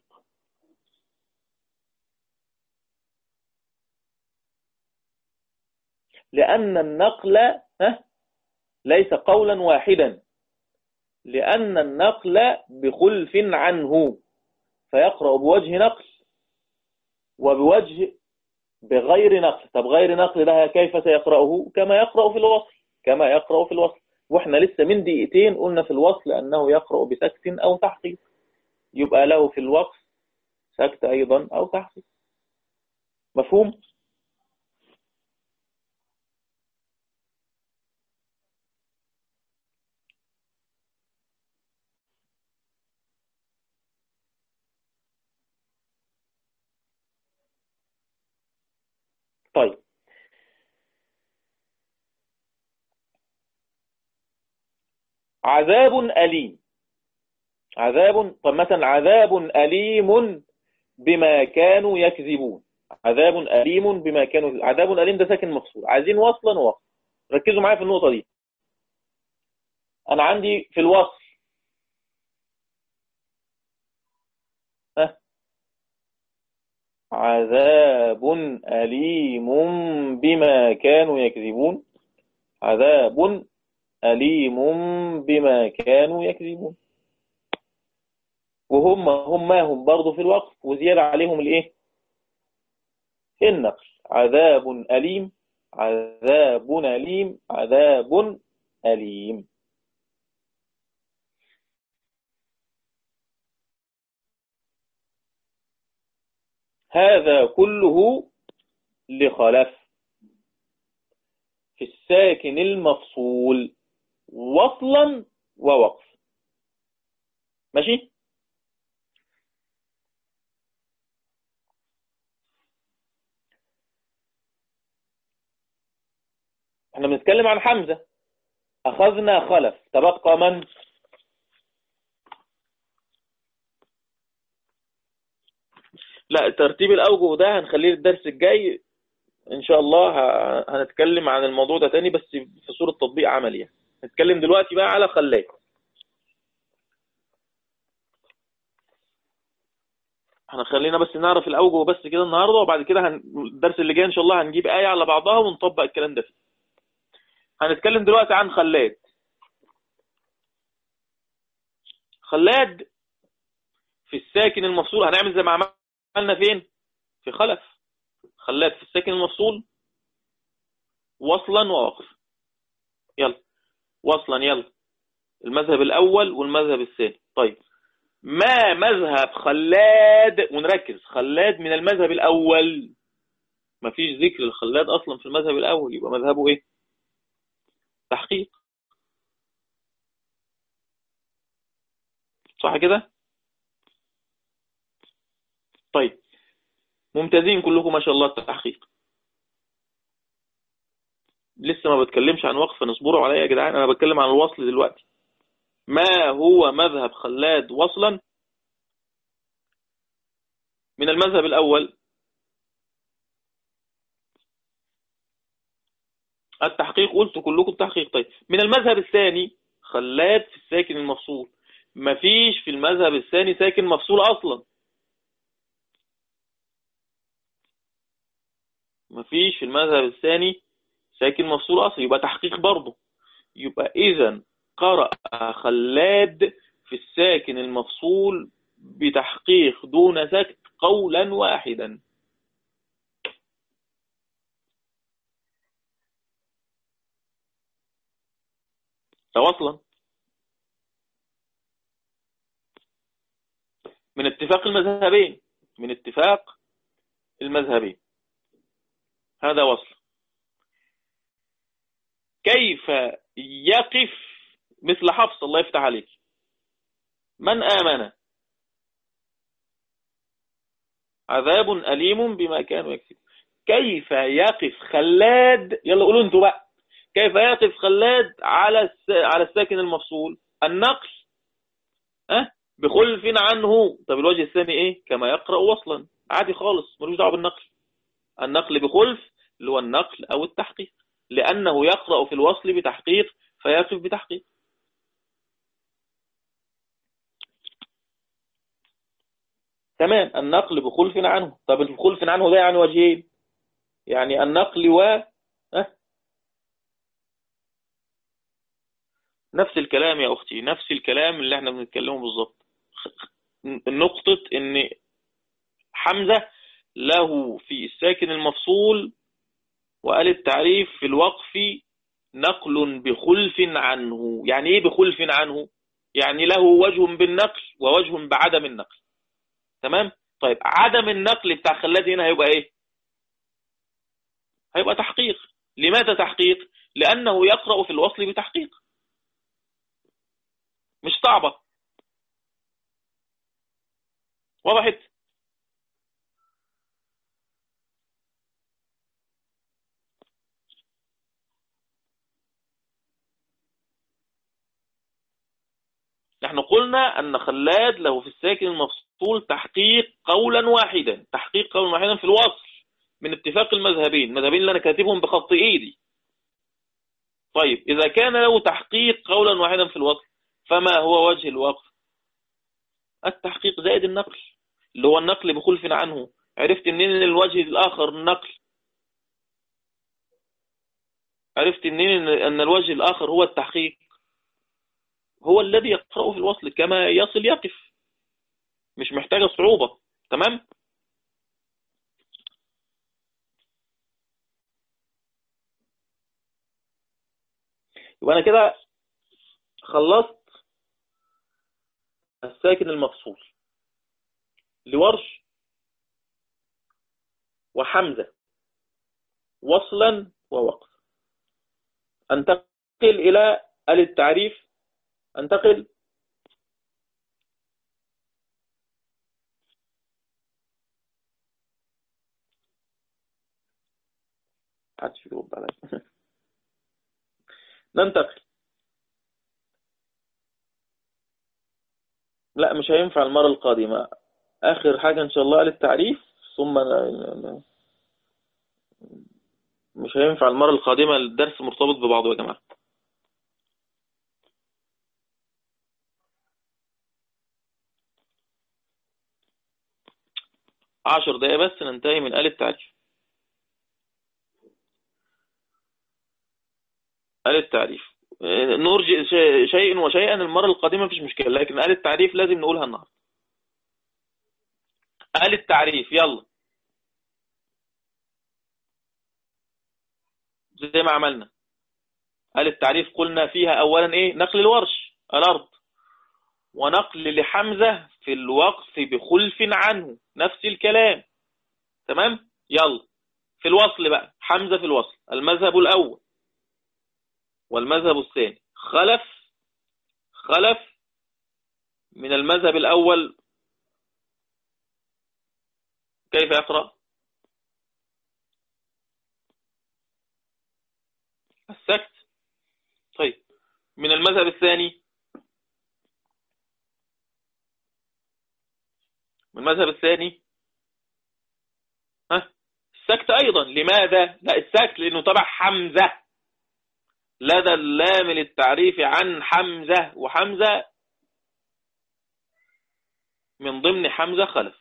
لأن النقل ليس قولا واحدا لأن النقل بخلف عنه فيقرأ بوجه نقل وبوجه بغير نقل طب غير نقل ده كيف سيقرأه كما يقرأ في الوصل كما يقرأ في الوصل واحنا لسه من دقيقتين قلنا في الوصل أنه يقرأ بسكت أو تحقيق يبقى له في الوقف سكت أيضا أو تحقيق مفهوم؟ طيب عذاب أليم عذاب طب مثلا عذاب أليم بما كانوا يكذبون عذاب أليم بما كانوا عذاب أليم ده ساكن مفصول عايزين وصلا ووصل ركزوا معايا في النقطة دي أنا عندي في الوصل عذاب أليم بما كانوا يكذبون عذاب أليم بما كانوا يكذبون وهم هم ما هم برضو في الوقف وزيادة عليهم الايه النقل عذاب أليم عذاب أليم عذاب أليم هذا كله لخلف في الساكن المفصول وصلا ووقف ماشي احنا بنتكلم عن حمزة أخذنا خلف تبقى من لا ترتيب الأوجه ده هنخليه الدرس الجاي ان شاء الله هنتكلم عن الموضوع ده تاني بس في صورة تطبيق عملي يعني. نتكلم دلوقتي بقى على خلات احنا خلينا بس نعرف الاوجه بس كده النهارده وبعد كده هن... الدرس اللي جاي ان شاء الله هنجيب آية على بعضها ونطبق الكلام ده فيه هنتكلم دلوقتي عن خلاد خلاد في الساكن المفصول هنعمل زي ما عملنا فين في خلف خلاد في الساكن المفصول وصلا ووقف يلا وصلا يلا المذهب الأول والمذهب الثاني طيب ما مذهب خلاد ونركز خلاد من المذهب الأول مفيش ذكر الخلاد أصلا في المذهب الأول يبقى مذهبه إيه تحقيق صح كده طيب ممتازين كلكم ما شاء الله التحقيق لسه ما بتكلمش عن وقف فنصبروا عليا يا جدعان انا بتكلم عن الوصل دلوقتي ما هو مذهب خلاد وصلا من المذهب الأول التحقيق قلت كلكم التحقيق طيب من المذهب الثاني خلاد في الساكن المفصول مفيش في المذهب الثاني ساكن مفصول أصلا مفيش في المذهب الثاني ساكن مفصول أصلا يبقى تحقيق برضه يبقى إذا قرأ خلاد في الساكن المفصول بتحقيق دون سكت قولا واحدا تواصلا من اتفاق المذهبين من اتفاق المذهبين هذا وصل كيف يقف مثل حفص الله يفتح عليك من آمن عذاب أليم بما كانوا يكسبون كيف يقف خلاد يلا قولوا انتوا بقى كيف يقف خلاد على على الساكن المفصول النقل أه؟ بخلف عنه طب الوجه الثاني ايه كما يقرأ وصلا عادي خالص ملوش دعوه بالنقل النقل بخلف اللي هو النقل او التحقيق لانه يقرأ في الوصل بتحقيق فيقف بتحقيق تمام النقل بخلف عنه طب الخلف عنه ده يعني وجهين يعني النقل و أه؟ نفس الكلام يا أختي نفس الكلام اللي احنا بنتكلمه بالظبط نقطة ان حمزة له في الساكن المفصول وقال التعريف في الوقف نقل بخلف عنه يعني ايه بخلف عنه يعني له وجه بالنقل ووجه بعدم النقل تمام طيب عدم النقل بتاع خلاد هنا هيبقى ايه هيبقى تحقيق لماذا تحقيق لانه يقرأ في الوصل بتحقيق مش صعبة وضحت نحن قلنا أن خلاد له في الساكن المفصول تحقيق قولا واحدا تحقيق قولا واحدا في الوصل من اتفاق المذهبين المذهبين اللي أنا كاتبهم بخط إيدي طيب إذا كان له تحقيق قولا واحدا في الوصل فما هو وجه الوقف التحقيق زائد النقل اللي هو النقل بخلف عنه عرفت منين الوجه الآخر النقل عرفت منين أن الوجه الآخر هو التحقيق هو الذي يقرأه في الوصل كما يصل يقف مش محتاجة صعوبة تمام يبقى أنا كده خلصت الساكن المفصول لورش وحمزة وصلا ووقف انتقل إلى التعريف انتقل حدش يرد عليا ننتقل لا مش هينفع المرة القادمة آخر حاجة إن شاء الله للتعريف ثم مش هينفع المرة القادمة الدرس مرتبط ببعضه يا جماعة عشر دقايق بس ننتهي من آل التعريف آل التعريف نرجئ شيء وشيئا المرة القادمة مفيش مشكلة لكن آل التعريف لازم نقولها النهاردة آل التعريف يلا زي ما عملنا آل التعريف قلنا فيها أولا إيه نقل الورش الأرض ونقل لحمزة في الوقف بخلف عنه نفس الكلام تمام يلا في الوصل بقى حمزة في الوصل المذهب الأول والمذهب الثاني خلف خلف من المذهب الأول كيف يقرأ السكت طيب من المذهب الثاني من المذهب الثاني ها السكت أيضا لماذا لا السكت لأنه تبع حمزة لدى اللام للتعريف عن حمزة وحمزة من ضمن حمزة خلف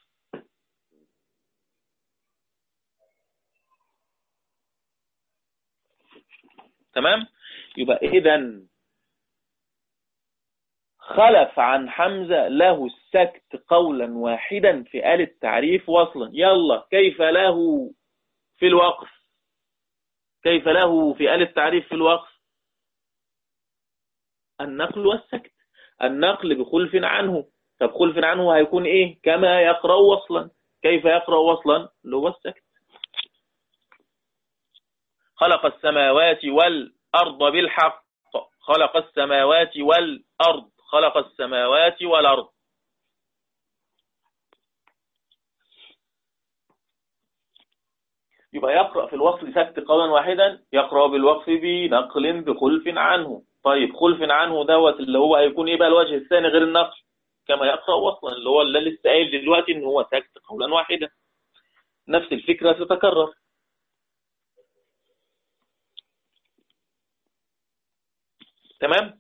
تمام يبقى إذا خلف عن حمزة له السكت قولا واحدا في آل التعريف وصلا يلا كيف له في الوقف كيف له في آل التعريف في الوقف النقل والسكت النقل بخلف عنه طب خلف عنه هيكون ايه كما يقرأ وصلا كيف يقرأ وصلا اللي هو السكت خلق السماوات والأرض بالحق خلق السماوات والأرض خلق السماوات والأرض يبقى يقرأ في الوصل سكت قولا واحدا يقرأ بالوقف بنقل بخلف عنه طيب خلف عنه دوت اللي هو هيكون ايه بقى الوجه الثاني غير النقل كما يقرأ وصلا اللي هو اللي لسه قايل دلوقتي ان هو سكت قولا واحدا نفس الفكرة تتكرر تمام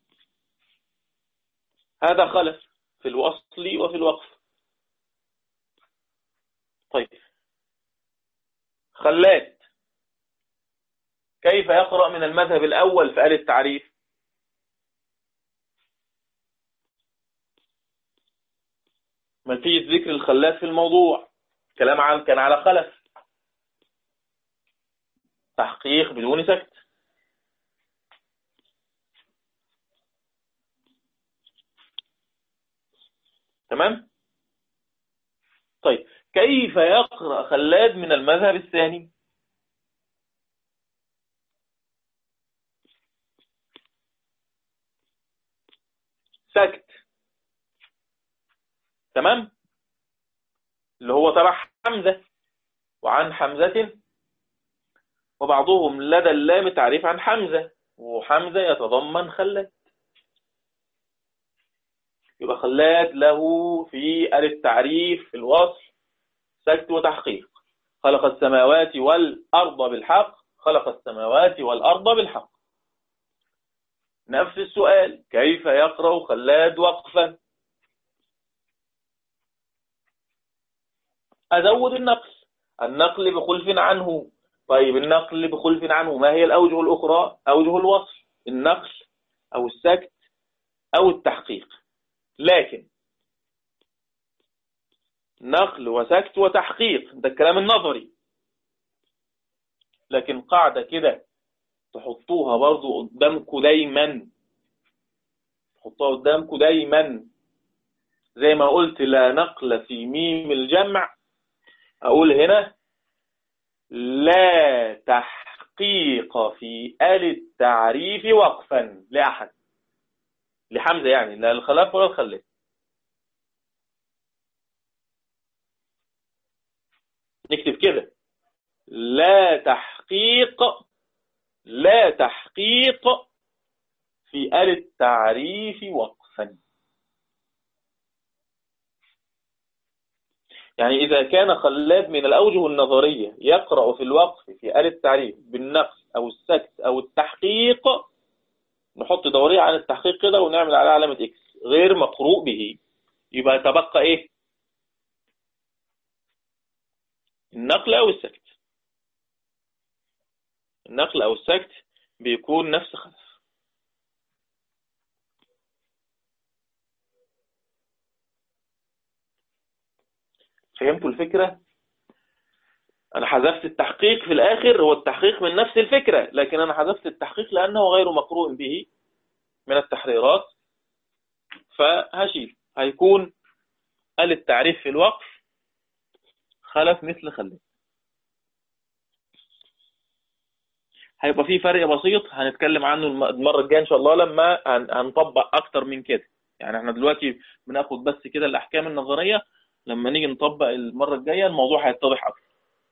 هذا خلف في الوصل وفي الوقف طيب خلات كيف يقرأ من المذهب الأول في آل التعريف ما فيش ذكر الخلات في الموضوع كلام عن كان على خلف تحقيق بدون سكت تمام طيب كيف يقرأ خلاد من المذهب الثاني سكت تمام اللي هو تبع حمزة وعن حمزة وبعضهم لدى اللام تعريف عن حمزة وحمزة يتضمن خلاد يبقى خلاد له في التعريف في الوصف سكت وتحقيق خلق السماوات والأرض بالحق خلق السماوات والأرض بالحق نفس السؤال كيف يقرأ خلاد وقفا أزود النقل النقل بخلف عنه طيب النقل بخلف عنه ما هي الأوجه الأخرى أوجه الوصف النقل أو السكت أو التحقيق لكن نقل وسكت وتحقيق ده الكلام النظري لكن قاعدة كده تحطوها برضو قدامكم دايما تحطوها قدامكم دايما زي ما قلت لا نقل في ميم الجمع أقول هنا لا تحقيق في آل التعريف وقفا لأحد لحمزة يعني لا الخلاف ولا الخلاف نكتب كده لا تحقيق لا تحقيق في آل التعريف وقفا يعني إذا كان خلاد من الأوجه النظرية يقرأ في الوقف في آل التعريف بالنقص أو السكت أو التحقيق نحط دورية عن التحقيق كده ونعمل على علامة إكس غير مقروء به يبقى تبقى إيه النقل أو السكت النقل أو السكت بيكون نفس خلف فهمتوا الفكرة أنا حذفت التحقيق في الآخر هو التحقيق من نفس الفكرة لكن أنا حذفت التحقيق لأنه غير مقروء به من التحريرات فهشيل هيكون قال التعريف في الوقف خلف مثل خلف هيبقى في فرق بسيط هنتكلم عنه المرة الجاية إن شاء الله لما هنطبق أكتر من كده يعني احنا دلوقتي بناخد بس كده الأحكام النظرية لما نيجي نطبق المرة الجاية الموضوع هيتضح أكتر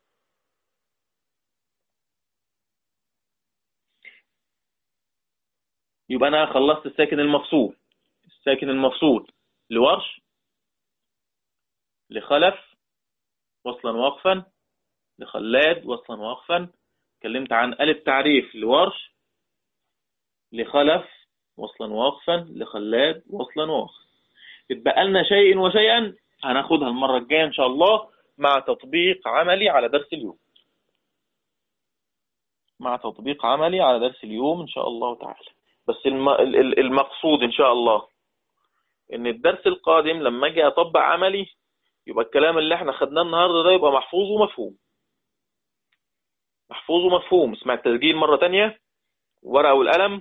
يبقى أنا خلصت الساكن المفصول الساكن المفصول لورش لخلف وصلا وقفا لخلاد وصلا وقفا اتكلمت عن آل التعريف لورش لخلف وصلا وقفا لخلاد وصلا وقفا اتبقى لنا شيء وشيئا هناخدها المرة الجاية إن شاء الله مع تطبيق عملي على درس اليوم مع تطبيق عملي على درس اليوم إن شاء الله تعالى بس المقصود إن شاء الله إن الدرس القادم لما أجي أطبق عملي يبقى الكلام اللي احنا خدناه النهاردة ده يبقى محفوظ ومفهوم محفوظ ومفهوم اسمع التسجيل مرة تانية ورقة والقلم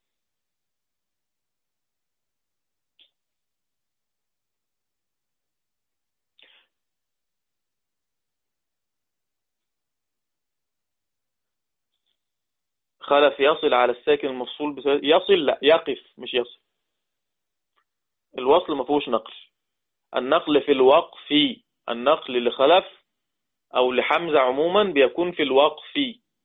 خلف يصل على الساكن المفصول بس يصل لا يقف مش يصل الوصل ما فيهوش نقل النقل في الوقف النقل لخلف أو لحمزة عموما بيكون في الوقف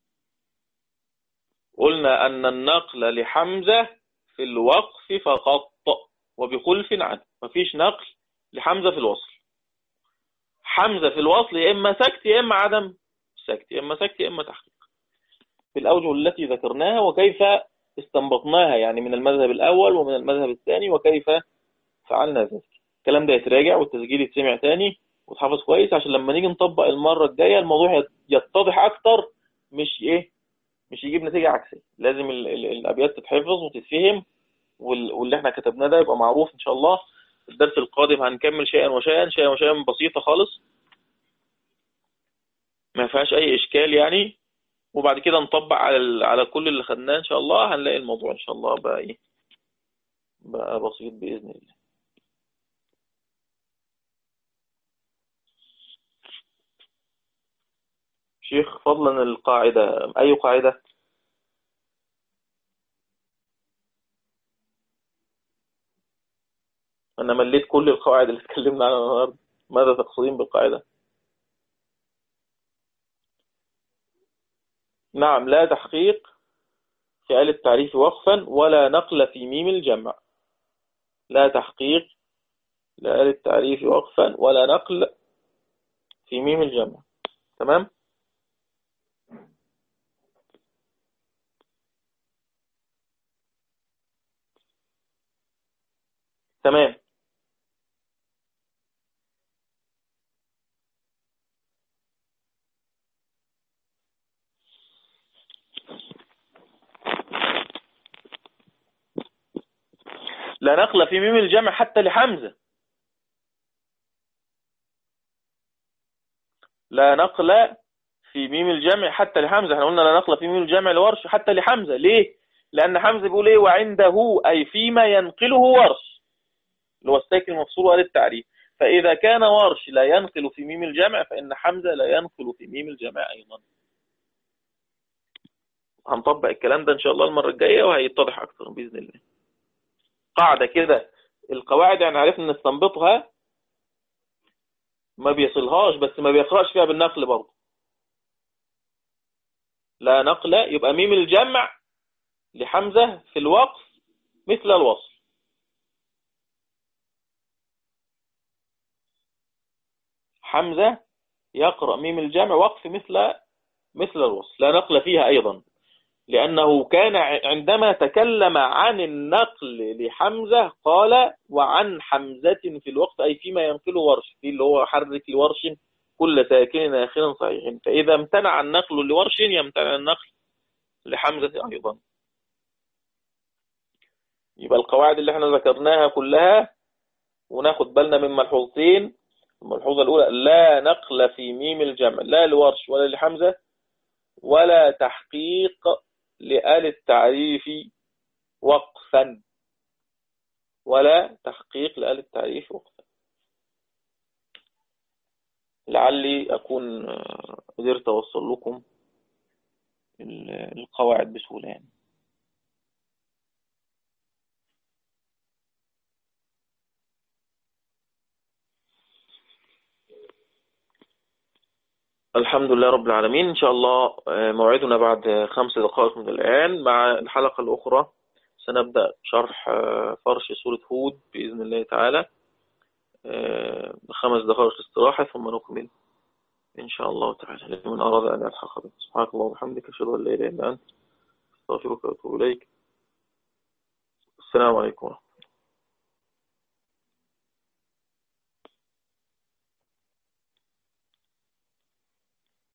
قلنا أن النقل لحمزة في الوقف فقط وبخلف عنه مفيش نقل لحمزة في الوصل حمزة في الوصل يا إما سكت يا إما عدم سكت يا إما سكت يا إما تحقيق في الأوجه التي ذكرناها وكيف استنبطناها يعني من المذهب الأول ومن المذهب الثاني وكيف فعلنا ذلك الكلام ده يتراجع والتسجيل يتسمع تاني وتحفظ كويس عشان لما نيجي نطبق المرة الجاية الموضوع يتضح أكتر مش إيه مش يجيب نتيجة عكسية لازم ال ال الأبيات تتحفظ وتتفهم واللي احنا كتبناه ده يبقى معروف إن شاء الله الدرس القادم هنكمل شيئا وشيئا شيئا وشيئا بسيطة خالص ما فيهاش أي إشكال يعني وبعد كده نطبق على على كل اللي خدناه إن شاء الله هنلاقي الموضوع إن شاء الله بقى إيه بقى بسيط بإذن الله شيخ فضلا القاعدة أي قاعدة أنا مليت كل القواعد اللي اتكلمنا عنها النهاردة ماذا تقصدين بالقاعدة نعم لا تحقيق في آل التعريف وقفا ولا نقل في ميم الجمع لا تحقيق لآل التعريف وقفا ولا نقل في ميم الجمع تمام تمام لا نقل في ميم الجمع حتى لحمزة لا نقل في ميم الجمع حتى لحمزة احنا قلنا لا نقل في ميم الجمع لورش حتى لحمزة ليه لأن حمزة بيقول ايه وعنده أي فيما ينقله ورش اللي هو الساكن المفصول وقال التعريف فإذا كان ورش لا ينقل في ميم الجمع فإن حمزة لا ينقل في ميم الجمع أيضا هنطبق الكلام ده إن شاء الله المرة الجاية وهيتضح أكثر بإذن الله قاعدة كده القواعد يعني عرفنا نستنبطها ما بيصلهاش بس ما بيقرأش فيها بالنقل برضه لا نقل يبقى ميم الجمع لحمزة في الوقف مثل الوصل حمزة يقرأ ميم الجمع وقف مثل مثل الوصل لا نقل فيها أيضا لأنه كان عندما تكلم عن النقل لحمزة قال وعن حمزة في الوقت أي فيما ينقله ورش في اللي هو حرك لورش كل ساكن آخر صحيح فإذا امتنع النقل لورش يمتنع النقل لحمزة أيضا يبقى القواعد اللي احنا ذكرناها كلها وناخد بالنا من ملحوظتين الملحوظة الأولى لا نقل في ميم الجمع لا لورش ولا لحمزة ولا تحقيق لآل التعريف وقفا ولا تحقيق لآل التعريف وقفا لعلي أكون قدرت أوصل لكم القواعد بسهولة يعني الحمد لله رب العالمين إن شاء الله آه، موعدنا بعد خمس دقائق من الآن مع الحلقة الأخرى سنبدأ شرح آه، فرش سورة هود بإذن الله تعالى آه، خمس دقائق استراحة ثم نكمل إن شاء الله تعالى لمن أراد أن يلحق بك سبحانك الله وبحمدك أشهد أن لا إله إلا أنت أستغفرك وأتوب إليك السلام عليكم ورحمة